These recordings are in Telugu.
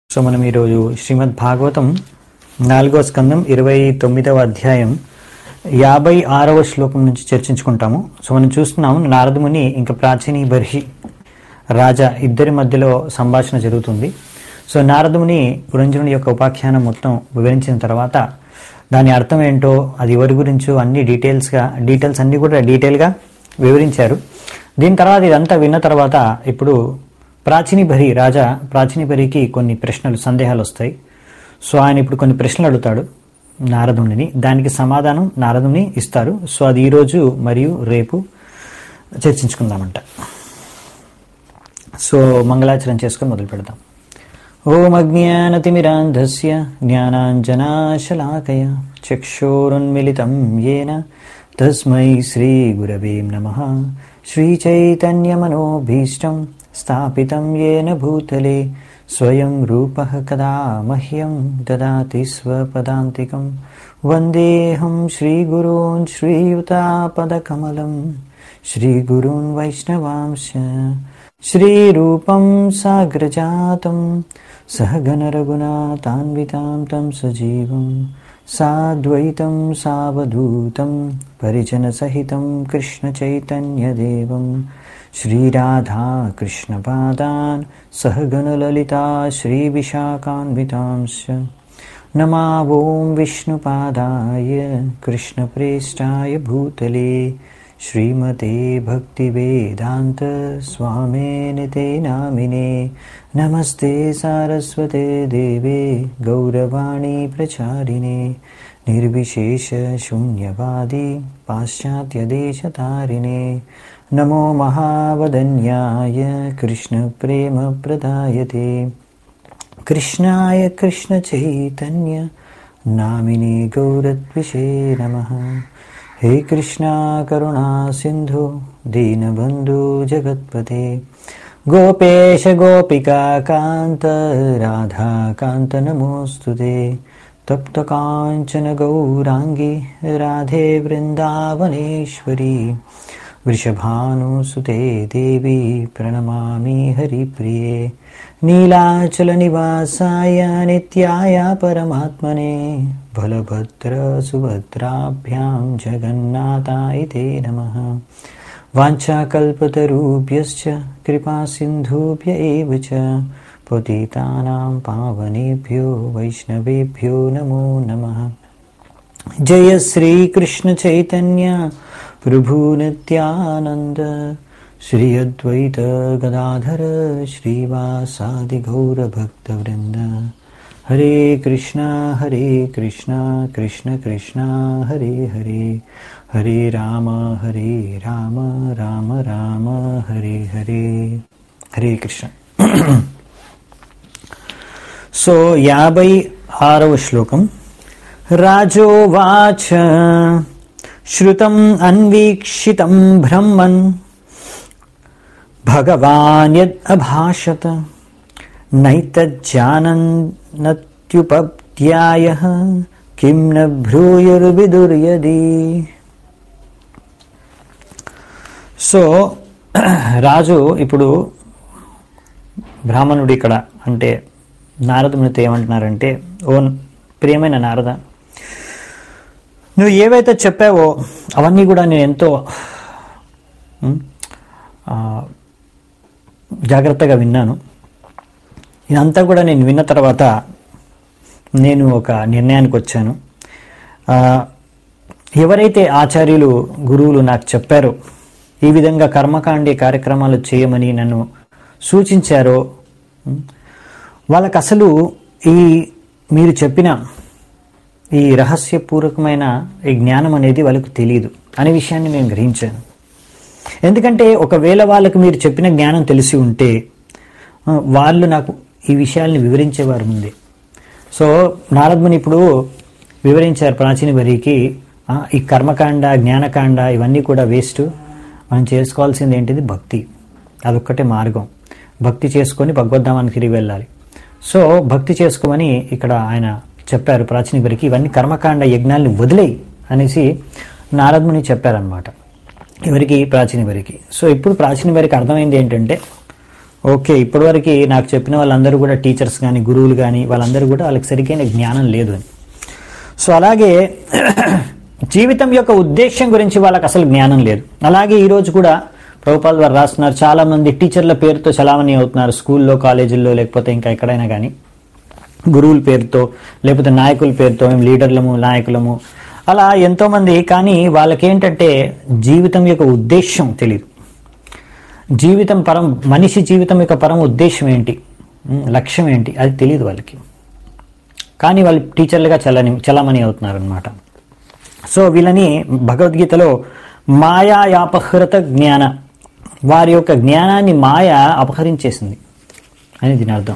సో మనం ఈరోజు శ్రీమద్ భాగవతం నాలుగో స్కందం ఇరవై తొమ్మిదవ అధ్యాయం యాభై ఆరవ శ్లోకం నుంచి చర్చించుకుంటాము సో మనం చూస్తున్నాము నారదముని ఇంకా ప్రాచీని బర్హి రాజా ఇద్దరి మధ్యలో సంభాషణ జరుగుతుంది సో నారదముని పురంజనుడి యొక్క ఉపాఖ్యానం మొత్తం వివరించిన తర్వాత దాని అర్థం ఏంటో అది ఎవరి గురించో అన్ని డీటెయిల్స్గా డీటెయిల్స్ అన్ని కూడా డీటెయిల్గా వివరించారు దీని తర్వాత ఇదంతా విన్న తర్వాత ఇప్పుడు ప్రాచీని భరి రాజా ప్రాచీని భరికి కొన్ని ప్రశ్నలు సందేహాలు వస్తాయి సో ఆయన ఇప్పుడు కొన్ని ప్రశ్నలు అడుగుతాడు నారదుని దానికి సమాధానం నారదుని ఇస్తారు సో అది ఈరోజు మరియు రేపు చర్చించుకుందామంట సో మంగళాచరణ చేసుకొని మొదలు పెడదాం ఓం అజ్ఞానతిమిరాంధస్య జ్ఞానాంజనాశలాకయ చక్షోరున్మిళితం येन తస్మై శ్రీగురవే నమః శ్రీచైతన్యమనోభీష్టం స్థాపితం येन భూతలే స్వయం రూపः కదా మహ్యం దదాతి స్వపదాంతికం వందేహం శ్రీగురూన్ శ్రీయుతాపదకమలం श्रीगुरून् वैष्णवांश श्रीरूपं साग्रजातं सहगणरघुनाथान्वितां तं सजीवं साद्वैतं सावधूतं परिजनसहितं कृष्णचैतन्यदेवं श्रीराधाकृष्णपादान् सहगणललिता श्रीविशाखान्वितांश्च नमा ॐ विष्णुपादाय कृष्णप्रेष्ठाय भूतले श्रीमते भक्तिवेदान्त स्वामिनि ते नामिने नमस्ते सारस्वते देवे गौरवाणी प्रचारिणे निर्विशेषशून्यवादी पाश्चात्यदेशतारिणे नमो महावदन्याय कृष्णप्रेमप्रदायते कृष्णाय कृष्णचैतन्य नामिने गौरद्विषे नमः हे कृष्णा करुणा सिन्धु दीनबन्धु जगत्पते गोपेश गोपिका कान्त राधा कान्त नमोऽस्तु ते तप्तकाञ्चन गौराङ्गी राधे वृन्दावनेश्वरी वृषभानुसुते देवी प्रणमामि हरिप्रिये नीलाचलनिवासाय नित्याय परमात्मने बलभद्रसुभद्राभ्यां जगन्नाथाय ते नमः वाञ्छाकल्पतरुभ्यश्च कृपासिन्धुभ्य एव च पतितानां पावनेभ्यो वैष्णवेभ्यो नमो नमः जय श्रीकृष्णचैतन्य प्रभुनित्यानन्द श्री अद्वैत गदाधर श्रीवासादिगौरभक्तवृन्द हरे कृष्णा हरे कृष्णा कृष्ण कृष्णा हरे हरे हरे राम हरे राम राम राम हरे हरे హరే కృష్ణ సో యాభై ఆరవ శ్లోకం రాజోవాచ श्रुतम् अन्वीक्षितं ब्रह्मन् भगवान् यद् अभाषत नैतज्जानन्नत्युपध्यायः किं न भ्रूयुर्विदुर्यदि సో రాజు ఇప్పుడు బ్రాహ్మణుడు ఇక్కడ అంటే నారదునితో ఏమంటున్నారంటే ఓ ప్రియమైన నారద నువ్వు ఏవైతే చెప్పావో అవన్నీ కూడా నేను ఎంతో ఉమ్, ఆ, జాగ్రత్తగా విన్నాను ఇదంతా కూడా నేను విన్న తర్వాత నేను ఒక నిర్ణయానికి వచ్చాను ఆ, ఎవరైతే ఆచార్యులు గురువులు నాకు చెప్పారో ఈ విధంగా కర్మకాండి కార్యక్రమాలు చేయమని నన్ను సూచించారో ఉమ్, వాళ్ళకి అసలు ఈ మీరు చెప్పిన ఈ రహస్యపూర్వకమైన ఈ జ్ఞానం అనేది వాళ్ళకు తెలియదు అనే విషయాన్ని నేను గ్రహించాను ఎందుకంటే ఒకవేళ వాళ్ళకు మీరు చెప్పిన జ్ఞానం తెలిసి ఉంటే ఆ, వాళ్ళు నాకు ఈ విషయాల్ని వివరించేవారు ముందే సో నారద్ముని ఇప్పుడు వివరించారు ప్రాచీన వరికి ఆ, ఈ కర్మకాండ జ్ఞానకాండ ఇవన్నీ కూడా వేస్ట్ మనం చేసుకోవాల్సింది ఏంటిది భక్తి అదొక్కటే మార్గం భక్తి చేసుకొని భగవద్ధామానికి తిరిగి వెళ్ళాలి సో భక్తి చేసుకోమని ఇక్కడ ఆయన చెప్పారు ప్రాచీన వరికి ఇవన్నీ కర్మకాండ యజ్ఞాల్ని వదిలేయి అనేసి నారద్ముని చెప్పారనమాట ఎవరికి ప్రాచీన వరికి సో ఇప్పుడు ప్రాచీన వరికి అర్థమైంది ఏంటంటే ఓకే ఇప్పటివరకు నాకు చెప్పిన వాళ్ళందరూ కూడా టీచర్స్ కానీ గురువులు కానీ వాళ్ళందరూ కూడా వాళ్ళకి సరికైన జ్ఞానం లేదు అని సో అలాగే జీవితం యొక్క ఉద్దేశం గురించి వాళ్ళకి అసలు జ్ఞానం లేదు అలాగే ఈరోజు కూడా ప్రభుపాల్ వారు రాస్తున్నారు చాలా మంది టీచర్ల పేరుతో చలామణి అవుతున్నారు స్కూల్లో కాలేజీల్లో లేకపోతే ఇంకా ఎక్కడైనా కానీ గురువుల పేరుతో లేకపోతే నాయకుల పేరుతో మేము లీడర్లము నాయకులము అలా ఎంతోమంది కానీ వాళ్ళకేంటంటే జీవితం యొక్క ఉద్దేశం తెలియదు జీవితం పరం మనిషి జీవితం యొక్క పరమ ఉద్దేశం ఏంటి ఉమ్, లక్ష్యం ఏంటి అది తెలియదు వాళ్ళకి కానీ వాళ్ళు టీచర్లుగా చలని చలామణి అవుతున్నారు అనమాట సో వీళ్ళని భగవద్గీతలో మాయాయాపహృత జ్ఞాన వారి యొక్క జ్ఞానాన్ని మాయ అపహరించేసింది అని దీని అర్థం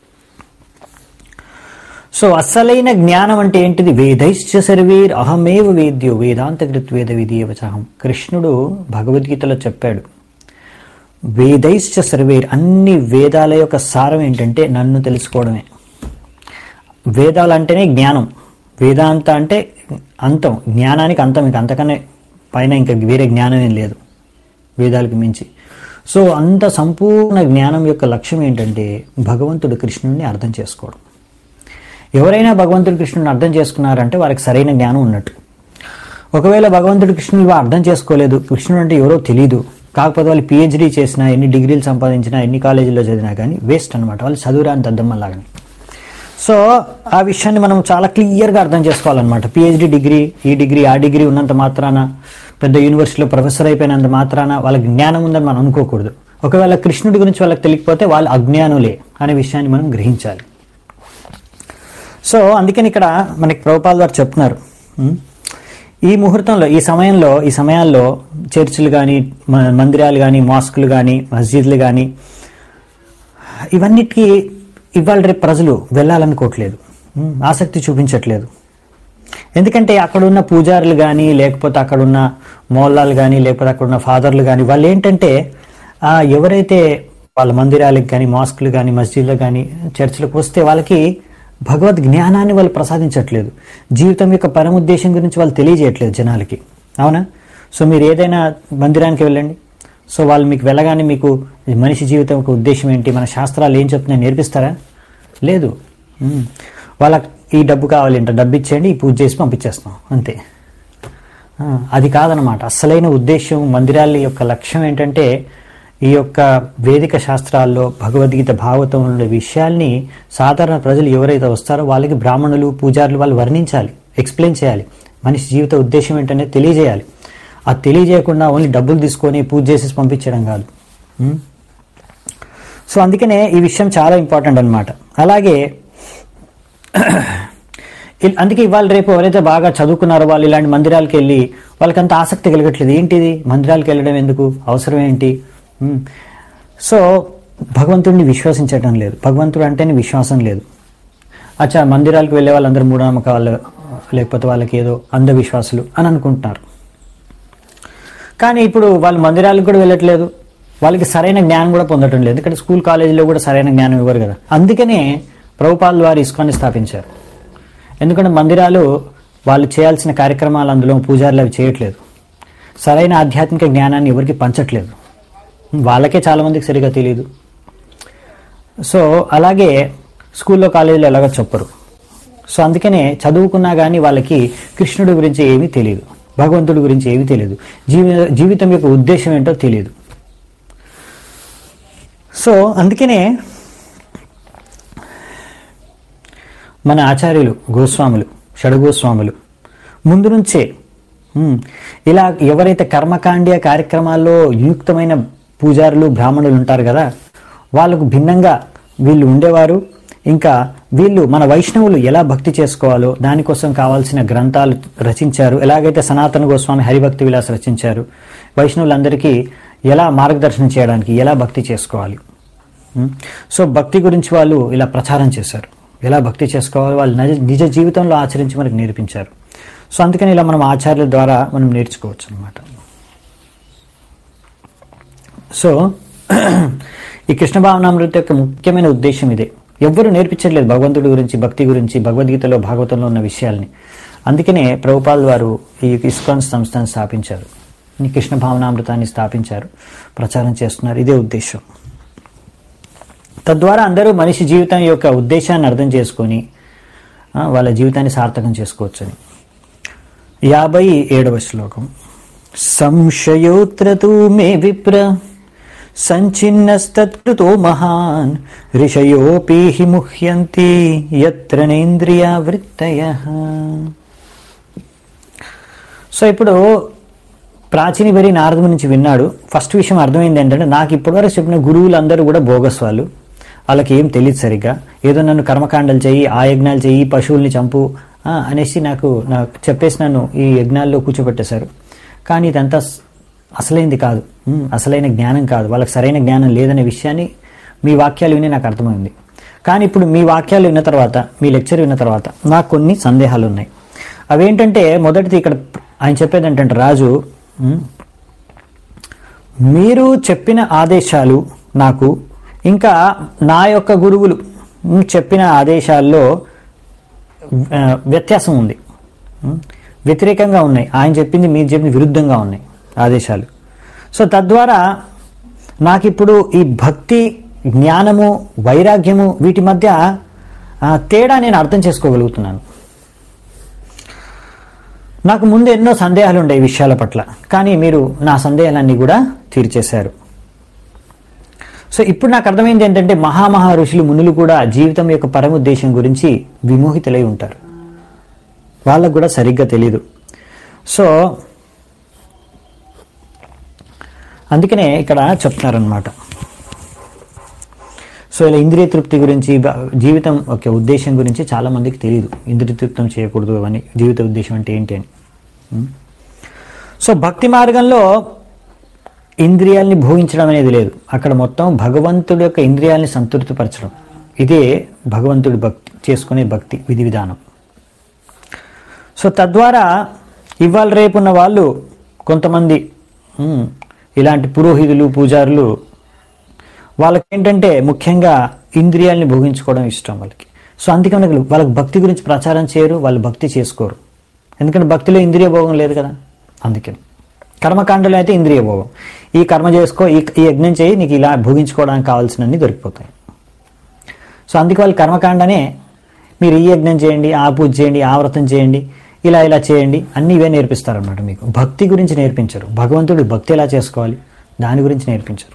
సో అసలైన జ్ఞానం అంటే ఏంటిది వేదైశ్చ సర్వేర్ అహమేవ వేద్యో వేదాంతకృత్ వేద విధీయవచహం కృష్ణుడు భగవద్గీతలో చెప్పాడు వేదైశ్చ సర్వేర్ అన్ని వేదాల యొక్క సారం ఏంటంటే నన్ను తెలుసుకోవడమే వేదాలు అంటేనే జ్ఞానం వేదాంత అంటే అంతం జ్ఞానానికి అంతం ఇంక అంతకనే పైన ఇంకా వేరే జ్ఞానం ఏం లేదు వేదాలకు మించి సో అంత సంపూర్ణ జ్ఞానం యొక్క లక్ష్యం ఏంటంటే భగవంతుడు కృష్ణుడిని అర్థం చేసుకోవడం ఎవరైనా భగవంతుడు కృష్ణుడిని అర్థం చేసుకున్నారంటే వారికి సరైన జ్ఞానం ఉన్నట్టు ఒకవేళ భగవంతుడు కృష్ణుడు అర్థం చేసుకోలేదు కృష్ణుడు అంటే ఎవరో తెలియదు కాకపోతే వాళ్ళు పిహెచ్డీ చేసినా ఎన్ని డిగ్రీలు సంపాదించినా ఎన్ని కాలేజీల్లో చదివినా కానీ వేస్ట్ అనమాట వాళ్ళు చదువురాని దద్దమ్మలాగానే సో ఆ విషయాన్ని మనం చాలా క్లియర్గా అర్థం చేసుకోవాలన్నమాట పిహెచ్డి డిగ్రీ ఈ డిగ్రీ ఆ డిగ్రీ ఉన్నంత మాత్రాన పెద్ద యూనివర్సిటీలో ప్రొఫెసర్ అయిపోయినంత మాత్రాన వాళ్ళకి జ్ఞానం ఉందని మనం అనుకోకూడదు ఒకవేళ కృష్ణుడి గురించి వాళ్ళకి తెలియకపోతే వాళ్ళు అజ్ఞానులే అనే విషయాన్ని మనం గ్రహించాలి సో అందుకని ఇక్కడ మనకి ప్రభుపాల్ వారు చెప్తున్నారు ఉం? ఈ ముహూర్తంలో ఈ సమయంలో ఈ సమయాల్లో చర్చిలు కానీ మందిరాలు కానీ మాస్కులు కానీ మస్జిద్లు కానీ ఇవన్నిటికీ ఇవాళ రేపు ప్రజలు వెళ్ళాలనుకోవట్లేదు ఉం? ఆసక్తి చూపించట్లేదు ఎందుకంటే అక్కడ ఉన్న పూజారులు కానీ లేకపోతే అక్కడ ఉన్న మోల్లాలు కానీ లేకపోతే అక్కడ ఉన్న ఫాదర్లు కానీ వాళ్ళు ఏంటంటే ఆ, ఎవరైతే వాళ్ళ మందిరాలకు కానీ మాస్కులు కానీ మస్జిద్లు కానీ చర్చిలకు వస్తే వాళ్ళకి భగవద్ జ్ఞానాన్ని వాళ్ళు ప్రసాదించట్లేదు జీవితం యొక్క పరముద్దేశం గురించి వాళ్ళు తెలియజేయట్లేదు జనాలకి అవునా సో మీరు ఏదైనా మందిరానికి వెళ్ళండి సో వాళ్ళు మీకు వెళ్ళగానే మీకు ఈ మనిషి జీవితం యొక్క ఉద్దేశం ఏంటి మన శాస్త్రాలు ఏం చెప్తున్నాయి నేర్పిస్తారా లేదు ఉమ్. వాళ్ళకి ఈ డబ్బు కావాలి అంటే డబ్బు ఇచ్చేయండి ఈ పూజ చేసి పంపించేస్తాం అంతే ఆ, అది కాదనమాట అసలైన ఉద్దేశం మందిరాల యొక్క లక్ష్యం ఏంటంటే ఈ యొక్క వేదిక శాస్త్రాల్లో భగవద్గీత భాగవతంలో ఉండే విషయాల్ని సాధారణ ప్రజలు ఎవరైతే వస్తారో వాళ్ళకి బ్రాహ్మణులు పూజారులు వాళ్ళు వర్ణించాలి ఎక్స్ప్లెయిన్ చేయాలి మనిషి జీవిత ఉద్దేశం ఏంటనే తెలియజేయాలి అది తెలియజేయకుండా ఓన్లీ డబ్బులు తీసుకొని పూజ చేసేసి పంపించడం కాదు ఉం? సో అందుకనే ఈ విషయం చాలా ఇంపార్టెంట్ అన్నమాట అలాగే ఇల్- అందుకే ఇవాళ రేపు ఎవరైతే బాగా చదువుకున్నారో వాళ్ళు ఇలాంటి మందిరాలకు వెళ్ళి వాళ్ళకి అంత ఆసక్తి కలగట్లేదు ఏంటిది మందిరాలకు వెళ్ళడం ఎందుకు అవసరం ఏంటి ఉమ్. సో భగవంతుడిని విశ్వసించడం లేదు భగవంతుడు అంటేనే విశ్వాసం లేదు అచ్చా మందిరాలకు వెళ్ళే వాళ్ళందరూ మూఢనమ్మక వాళ్ళు లేకపోతే వాళ్ళకి ఏదో అంధవిశ్వాసులు అని అనుకుంటున్నారు కానీ ఇప్పుడు వాళ్ళు మందిరాలకు కూడా వెళ్ళట్లేదు వాళ్ళకి సరైన జ్ఞానం కూడా పొందటం లేదు ఇక్కడ స్కూల్ కాలేజీలో కూడా సరైన జ్ఞానం ఇవ్వరు కదా అందుకనే ప్రభుపాల్ వారు ఇస్కాన్ని స్థాపించారు ఎందుకంటే మందిరాలు వాళ్ళు చేయాల్సిన కార్యక్రమాలు అందులో పూజారులు అవి చేయట్లేదు సరైన ఆధ్యాత్మిక జ్ఞానాన్ని ఎవరికి పంచట్లేదు వాళ్ళకే చాలామందికి సరిగా తెలియదు సో అలాగే స్కూల్లో కాలేజీలో ఎలాగో చెప్పరు సో అందుకనే చదువుకున్నా కానీ వాళ్ళకి కృష్ణుడి గురించి ఏమీ తెలియదు భగవంతుడి గురించి ఏమీ తెలియదు జీవి జీవితం యొక్క ఉద్దేశం ఏంటో తెలియదు సో అందుకనే మన ఆచార్యులు గోస్వాములు షడుగోస్వాములు ముందు నుంచే ఉమ్, ఇలా ఎవరైతే కర్మకాండీయ కార్యక్రమాల్లో నియుక్తమైన పూజారులు బ్రాహ్మణులు ఉంటారు కదా వాళ్ళకు భిన్నంగా వీళ్ళు ఉండేవారు ఇంకా వీళ్ళు మన వైష్ణవులు ఎలా భక్తి చేసుకోవాలో దానికోసం కావాల్సిన గ్రంథాలు రచించారు ఎలాగైతే సనాతన గోస్వామి హరిభక్తి విలాస్ రచించారు వైష్ణవులందరికీ ఎలా మార్గదర్శనం చేయడానికి ఎలా భక్తి చేసుకోవాలి ఉమ్, సో భక్తి గురించి వాళ్ళు ఇలా ప్రచారం చేశారు ఎలా భక్తి చేసుకోవాలో వాళ్ళు నిజ నిజ జీవితంలో ఆచరించి మనకు నేర్పించారు సో అందుకని ఇలా మనం ఆచార్యుల ద్వారా మనం నేర్చుకోవచ్చు అనమాట సో ఈ కృష్ణ భావనామృత యొక్క ముఖ్యమైన ఉద్దేశం ఇదే ఎవ్వరూ నేర్పించట్లేదు భగవంతుడి గురించి భక్తి గురించి భగవద్గీతలో భాగవతంలో ఉన్న విషయాల్ని అందుకనే ప్రభుపాల్ వారు ఈ ఇస్కాన్ సంస్థను స్థాపించారు ఈ కృష్ణ భావనామృతాన్ని స్థాపించారు ప్రచారం చేస్తున్నారు ఇదే ఉద్దేశం తద్వారా అందరూ మనిషి జీవితం యొక్క ఉద్దేశాన్ని అర్థం చేసుకొని ఆ, వాళ్ళ జీవితాన్ని సార్థకం చేసుకోవచ్చని యాభై ఏడవ శ్లోకం సంశయోత్ర తు మే విప్ర సంచిన్నస్తత్కృతో మహాన్ ఋషయోపి హి ముహ్యంతి యత్ర నేంద్రియా వృత్తయ సో ఇప్పుడు ప్రాచీని బరి నారదు నుంచి విన్నాడు ఫస్ట్ విషయం అర్థమైంది ఏంటంటే నాకు ఇప్పటివరకు చెప్పిన గురువులందరూ కూడా బోగస్ వాళ్ళు వాళ్ళకి ఏం తెలియదు సరిగ్గా ఏదో నన్ను కర్మకాండలు చెయ్యి ఆ యజ్ఞాలు చెయ్యి పశువుల్ని చంపు ఆ, అనేసి నాకు నాకు చెప్పేసి నన్ను ఈ యజ్ఞాల్లో కూర్చోబెట్టేశారు కానీ ఇదంతా స్- అసలైంది కాదు ఉమ్, అసలైన జ్ఞానం కాదు వాళ్ళకి సరైన జ్ఞానం లేదనే విషయాన్ని మీ వాక్యాలు విని నాకు అర్థమైంది కానీ ఇప్పుడు మీ వాక్యాలు విన్న తర్వాత మీ లెక్చర్ విన్న తర్వాత నాకు కొన్ని సందేహాలు ఉన్నాయి అవేంటంటే మొదటిది ఇక్కడ ఆయన చెప్పేది ఏంటంటే రాజు ఉమ్, మీరు చెప్పిన ఆదేశాలు నాకు ఇంకా నా యొక్క గురువులు ఉమ్, చెప్పిన ఆదేశాల్లో ఆ, వ్యత్యాసం ఉంది ఉమ్, వ్యతిరేకంగా ఉన్నాయి ఆయన చెప్పింది మీరు చెప్పింది విరుద్ధంగా ఉన్నాయి ఆదేశాలు సో తద్వారా నాకు ఇప్పుడు ఈ భక్తి జ్ఞానము వైరాగ్యము వీటి మధ్య ఆ, తేడా నేను అర్థం చేసుకోగలుగుతున్నాను నాకు ముందు ఎన్నో సందేహాలు ఉండే ఈ విషయాల పట్ల కానీ మీరు నా సందేహాలన్నీ కూడా తీర్చేశారు సో ఇప్పుడు నాకు అర్థమైంది ఏంటంటే మహామహా ఋషులు మునులు కూడా జీవితం యొక్క పరముద్దేశం గురించి విమోహితులై ఉంటారు వాళ్ళకు కూడా సరిగ్గా తెలియదు సో అందుకనే ఇక్కడ చెప్తున్నారనమాట సో ఇలా ఇంద్రియ తృప్తి గురించి బ- జీవితం ఒక ఉద్దేశం గురించి చాలా మందికి తెలియదు ఇంద్రియ తృప్తం చేయకూడదు అని జీవిత ఉద్దేశం అంటే ఏంటి అని ఉం? సో భక్తి మార్గంలో ఇంద్రియాల్ని భోగించడం అనేది లేదు అక్కడ మొత్తం భగవంతుడి యొక్క ఇంద్రియాల్ని సంతృప్తిపరచడం ఇదే భగవంతుడి భక్తి చేసుకునే భక్తి విధి విధానం సో తద్వారా ఇవాళ రేపున్న వాళ్ళు కొంతమంది ఉమ్, ఇలాంటి పురోహితులు పూజారులు వాళ్ళకి ఏంటంటే ముఖ్యంగా ఇంద్రియాల్ని భోగించుకోవడం ఇష్టం వాళ్ళకి సో అందుకని వాళ్ళు- వాళ్ళకి భక్తి గురించి ప్రచారం చేయరు వాళ్ళు భక్తి చేసుకోరు ఎందుకంటే భక్తిలో ఇంద్రియ భోగం లేదు కదా అందుకని కర్మకాండలో అయితే ఇంద్రియ భోగం ఈ కర్మ చేసుకో ఈ ఈ యజ్ఞం చేయి నీకు ఇలా భోగించుకోవడానికి కావాల్సినన్ని దొరికిపోతాయి సో అందుకే వాళ్ళు కర్మకాండనే మీరు ఈ యజ్ఞం చేయండి ఆ పూజ చేయండి ఆ వ్రతం చేయండి ఇలా ఇలా చేయండి అన్నీ ఇవే నేర్పిస్తారన్నమాట మీకు భక్తి గురించి నేర్పించరు భగవంతుడి భక్తి ఎలా చేసుకోవాలి దాని గురించి నేర్పించరు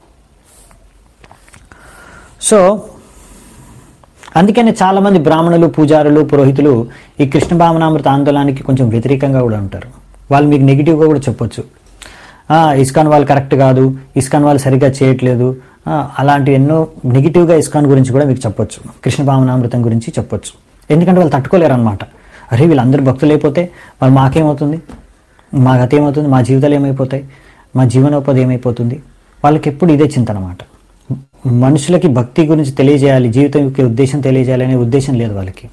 సో అందుకనే చాలామంది బ్రాహ్మణులు పూజారులు పురోహితులు ఈ కృష్ణ భావనామృత ఆందోళనకి కొంచెం వ్యతిరేకంగా కూడా ఉంటారు వాళ్ళు మీకు నెగిటివ్గా కూడా చెప్పొచ్చు "ఆ, ఇస్కాన్ వాళ్ళు కరెక్ట్ కాదు ఇస్కాన్ వాళ్ళు సరిగ్గా చేయట్లేదు ఆ, అలాంటి ఎన్నో నెగిటివ్గా ఇస్కాన్ గురించి కూడా మీకు చెప్పొచ్చు కృష్ణ భావనామృతం గురించి చెప్పొచ్చు ఎందుకంటే వాళ్ళు తట్టుకోలేరు అనమాట అరే వీళ్ళందరూ భక్తులు అయిపోతే మరి మాకేమవుతుంది మా గత ఏమవుతుంది మా జీవితాలు ఏమైపోతాయి మా జీవనోపాధి ఏమైపోతుంది వాళ్ళకి ఎప్పుడు ఇదే చింత అనమాట మనుషులకి భక్తి గురించి తెలియజేయాలి జీవితం యొక్క ఉద్దేశం తెలియజేయాలి అనే ఉద్దేశం లేదు వాళ్ళకి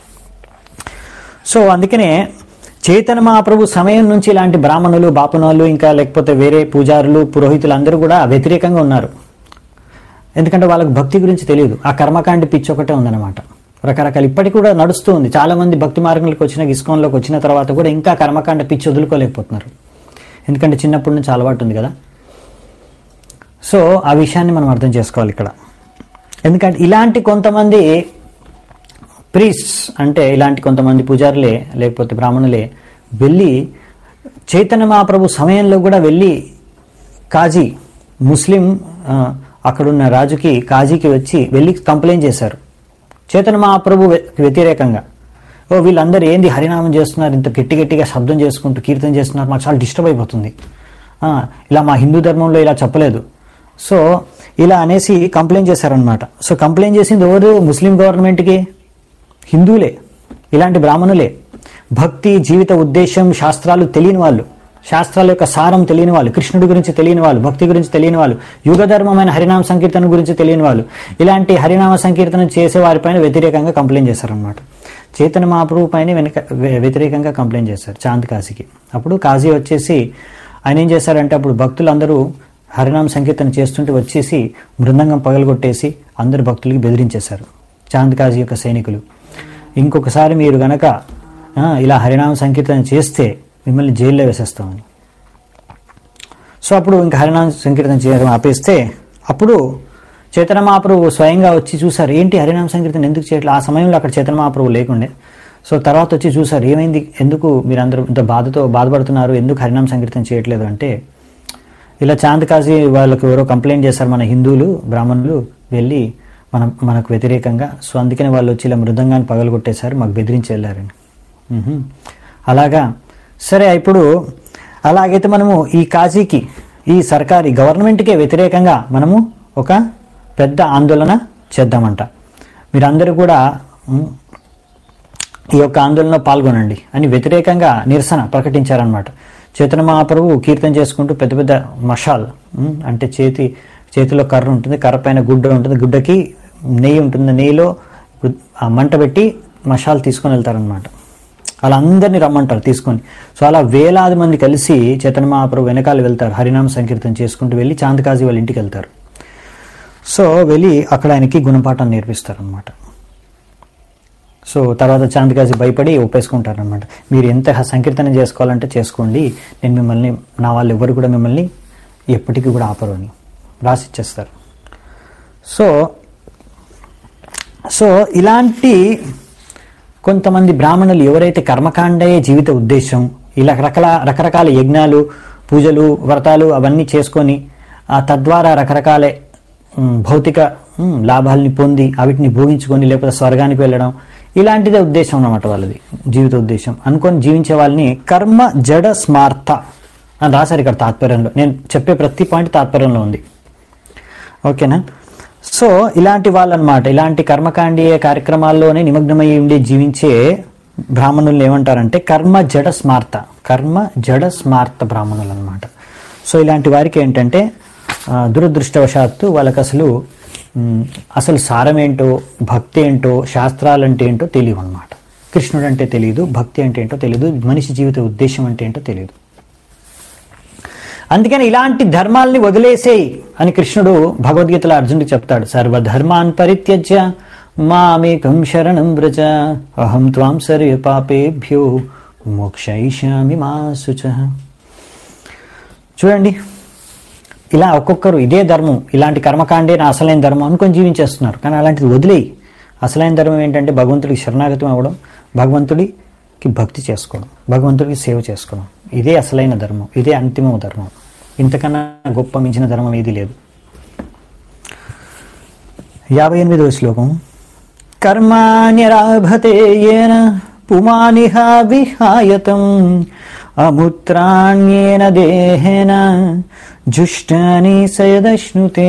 సో అందుకనే చైతన్య మహాప్రభు సమయం నుంచి ఇలాంటి బ్రాహ్మణులు బాపనాలు ఇంకా లేకపోతే వేరే పూజారులు పురోహితులు అందరూ కూడా వ్యతిరేకంగా ఉన్నారు ఎందుకంటే వాళ్ళకి భక్తి గురించి తెలియదు ఆ కర్మకాండి పిచ్చి ఒకటే ఉందన్నమాట రకరకాల ఇప్పటికి కూడా నడుస్తూ ఉంది చాలా మంది భక్తి మార్గంలోకి వచ్చిన ఇస్కాన్లోకి వచ్చిన తర్వాత కూడా ఇంకా కర్మకాండ పిచ్చి వదులుకోలేకపోతున్నారు ఎందుకంటే చిన్నప్పటి నుంచి అలవాటు ఉంది కదా సో ఆ విషయాన్ని మనం అర్థం చేసుకోవాలి ఇక్కడ ఎందుకంటే ఇలాంటి కొంతమంది ప్రీస్ట్స్ అంటే ఇలాంటి కొంతమంది పూజారులే లేకపోతే బ్రాహ్మణులే వెళ్ళి చైతన్య మహాప్రభు సమయంలో కూడా వెళ్ళి కాజీ ముస్లిం ఆ, అక్కడున్న రాజుకి కాజీకి వచ్చి వెళ్ళి కంప్లైంట్ చేశారు చైతన్య మహాప్రభు వ్య- వ్యతిరేకంగా ఓ వీళ్ళందరూ ఏంది హరినామం చేస్తున్నారు ఇంత గట్టి గట్టిగా శబ్దం చేసుకుంటూ కీర్తన చేస్తున్నారు మాకు చాలా డిస్టర్బ్ అయిపోతుంది ఆ, ఇలా మా హిందూ ధర్మంలో ఇలా చెప్పలేదు సో ఇలా అనేసి కంప్లైంట్ చేశారనమాట సో కంప్లైంట్ చేసింది ఎవరు ముస్లిం గవర్నమెంట్కి హిందువులే ఇలాంటి బ్రాహ్మణులే భక్తి జీవిత ఉద్దేశం శాస్త్రాలు తెలియని వాళ్ళు శాస్త్రాల యొక్క సారం తెలియని వాళ్ళు కృష్ణుడి గురించి తెలియని వాళ్ళు భక్తి గురించి తెలియని వాళ్ళు యుగధర్మమైన హరినామ సంకీర్తన గురించి తెలియని వాళ్ళు ఇలాంటి హరినామ సంకీర్తన చేసే వారిపైన వ్యతిరేకంగా కంప్లైంట్ చేశారనమాట చైతన్య మహాప్రభు పైన వెనక వ్య- వ్యతిరేకంగా కంప్లైంట్ చేశారు చాంద్ కాశీకి అప్పుడు కాశీ వచ్చేసి ఆయన ఏం చేశారంటే అప్పుడు భక్తులందరూ హరినామ సంకీర్తన చేస్తుంటే వచ్చేసి మృదంగం పగలగొట్టేసి అందరు భక్తులకి బెదిరించేశారు చాంద్ కాశీ యొక్క సైనికులు ఇంకొకసారి మీరు గనక ఆ, ఇలా హరినామ సంకీర్తన చేస్తే మిమ్మల్ని జైల్లో వేసేస్తామని సో అప్పుడు ఇంకా హరినామ సంకీర్తన చేయడం ఆపేస్తే అప్పుడు చైతన్య మహాప్రభు స్వయంగా వచ్చి చూసారు ఏంటి హరినామ సంకీర్తన ఎందుకు చేయట్లేదు ఆ సమయంలో అక్కడ చైతన్య మహాప్రభు లేకుండే సో తర్వాత వచ్చి చూసారు ఏమైంది ఎందుకు మీరందరూ ఇంత బాధతో బాధపడుతున్నారు ఎందుకు హరినామ సంకీర్తన చేయట్లేదు అంటే ఇలా చాంద్ కాజీ వాళ్ళకి ఎవరో కంప్లైంట్ చేశారు మన హిందువులు బ్రాహ్మణులు వెళ్ళి మన మనకు వ్యతిరేకంగా సో అందుకని వాళ్ళు వచ్చి ఇలా మృదంగాన్ని పగలగొట్టేశారు మాకు బెదిరించి వెళ్ళారండి మ్హూ. అలాగా సరే ఇప్పుడు అలాగైతే మనము ఈ కాజీకి ఈ సర్కారీ గవర్నమెంట్కే వ్యతిరేకంగా మనము ఒక పెద్ద ఆందోళన చేద్దామంట మీరందరూ కూడా మ్, ఈ యొక్క ఆందోళనలో పాల్గొనండి అని వ్యతిరేకంగా నిరసన ప్రకటించారనమాట చైతన్య మహాప్రభు కీర్తన చేసుకుంటూ పెద్ద పెద్ద మషాల్ ఉమ్, అంటే చేతి చేతిలో కర్ర ఉంటుంది కర్ర పైన గుడ్డ ఉంటుంది గుడ్డకి నెయ్యి ఉంటుంది నెయ్యిలో గు- ఆ మంట పెట్టి మషాల్ తీసుకొని వెళ్తారనమాట అలా అందరినీ రమ్మంటారు తీసుకొని సో అలా వేలాది మంది కలిసి చైతన్య మహాప్రభు వెనకాల వెళ్తారు హరినామ సంకీర్తన చేసుకుంటూ వెళ్ళి చాందకాజీ వాళ్ళ ఇంటికి వెళ్తారు సో వెళ్ళి అక్కడ ఆయనకి గుణపాఠం నేర్పిస్తారనమాట సో తర్వాత చాందకాజీ భయపడి ఒప్పేసుకుంటారనమాట మీరు ఎంత సంకీర్తన చేసుకోవాలంటే చేసుకోండి నేను మిమ్మల్ని నా వాళ్ళు ఎవరు కూడా మిమ్మల్ని ఎప్పటికీ కూడా ఆపరు అని రాసిచ్చేస్తారు సో సో ఇలాంటి కొంతమంది బ్రాహ్మణులు ఎవరైతే కర్మకాండయే జీవిత ఉద్దేశం ఇలా రకరకాల రకరకాల యజ్ఞాలు పూజలు వ్రతాలు అవన్నీ చేసుకొని ఆ తద్వారా రకరకాల ఉమ్, భౌతిక ఉమ్, లాభాలని పొంది వాటిని భోగించుకొని లేకపోతే స్వర్గానికి వెళ్ళడం ఇలాంటిదే ఉద్దేశం అన్నమాట వాళ్ళది జీవిత ఉద్దేశం అనుకొని జీవించే వాళ్ళని కర్మ జడ స్మార్త అని రాశారు ఇక్కడ తాత్పర్యంలో నేను చెప్పే ప్రతి పాయింట్ తాత్పర్యంలో ఉంది ఓకేనా సో ఇలాంటి వాళ్ళు అనమాట ఇలాంటి కర్మకాండీయ కార్యక్రమాల్లోనే నిమగ్నమై ఉండి జీవించే బ్రాహ్మణులు ఏమంటారంటే కర్మ జడ స్మార్త కర్మ జడ స్మార్త బ్రాహ్మణులు అనమాట సో ఇలాంటి వారికి ఏంటంటే ఆ, దురదృష్టవశాత్తు వాళ్ళకి అసలు ఉమ్, అసలు సారం ఏంటో భక్తి ఏంటో శాస్త్రాలు అంటే ఏంటో తెలియవు అనమాట కృష్ణుడు అంటే తెలియదు భక్తి అంటే ఏంటో తెలియదు మనిషి జీవిత ఉద్దేశం అంటే ఏంటో తెలియదు అందుకని ఇలాంటి ధర్మాల్ని వదిలేసేయి అని కృష్ణుడు భగవద్గీతలో అర్జునుడికి చెప్తాడు సర్వధర్మాన్ పరిత్యజ్య మామేకం శరణం వ్రజ అహం త్వాం సర్వ పాపేభ్యో మోక్షయిష్యామి మా శుచ చూడండి ఇలా ఒక్కొక్కరు ఇదే ధర్మం ఇలాంటి కర్మకాండే నా అసలైన ధర్మం అనుకొని జీవించేస్తున్నారు కానీ అలాంటిది వదిలేయి అసలైన ధర్మం ఏంటంటే భగవంతుడికి శరణాగతం అవ్వడం భగవంతుడికి భక్తి చేసుకోవడం భగవంతుడికి సేవ చేసుకోవడం ఇదే అసలైన ధర్మం ఇదే అంతిమ ధర్మం ఇంతకన్నా గొప్ప మించిన ధర్మం ఏది లేదు యాభై ఎనిమిదవ శ్లోకం కర్మాణ్యరాభతే ఏన పుమానిహ విహాయతం అముత్రాణ్యేన దేహేన జుష్టాని సయదశ్నుతే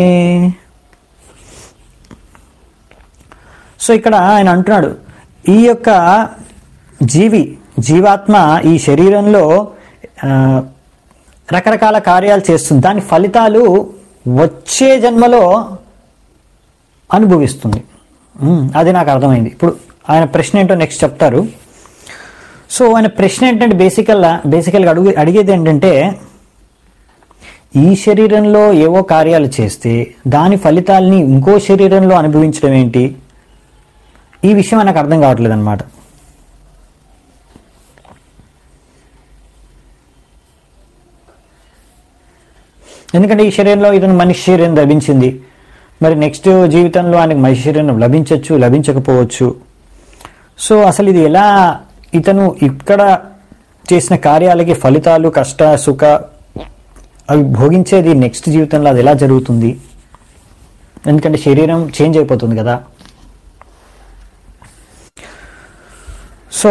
సో ఇక్కడ ఆయన అంటున్నాడు ఈ యొక్క జీవి జీవాత్మ ఈ శరీరంలో ఆ, రకరకాల కార్యాలు చేస్తుంది దాని ఫలితాలు వచ్చే జన్మలో అనుభవిస్తుంది ఉమ్, అది నాకు అర్థమైంది ఇప్పుడు ఆయన ప్రశ్న ఏంటో నెక్స్ట్ చెప్తారు సో ఆయన ప్రశ్న ఏంటంటే బేసికల్గా బేసికల్గా అడుగు అడిగేది ఏంటంటే ఈ శరీరంలో ఏవో కార్యాలు చేస్తే దాని ఫలితాల్ని ఇంకో శరీరంలో అనుభవించడం ఏంటి ఈ విషయం నాకు అర్థం కావట్లేదు అనమాట ఎందుకంటే ఈ శరీరంలో ఇతను మనిషి శరీరం లభించింది మరి నెక్స్ట్ జీవితంలో ఆయనకు మనిషి శరీరం లభించవచ్చు లభించకపోవచ్చు సో అసలు ఇది ఎలా ఇతను ఇక్కడ చేసిన కార్యాలకి ఫలితాలు కష్ట సుఖ అవి భోగించేది నెక్స్ట్ జీవితంలో అది ఎలా జరుగుతుంది ఎందుకంటే శరీరం చేంజ్ అయిపోతుంది కదా సో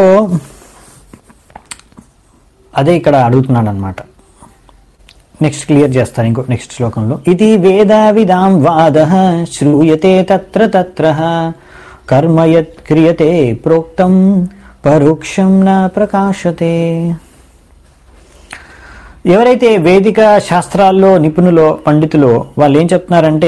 అదే ఇక్కడ అడుగుతున్నాను అనమాట నెక్స్ట్ క్లియర్ చేస్తాను ఇంకో నెక్స్ట్ శ్లోకంలో ఇది వేద విదాం వాద శ్రూయతే తత్ర తత్ర కర్మ యత్ క్రియతే ప్రోక్తం పరోక్షం న ప్రకాశతే ఎవరైతే వేదిక శాస్త్రాల్లో నిపుణులో పండితులో వాళ్ళు ఏం చెప్తున్నారంటే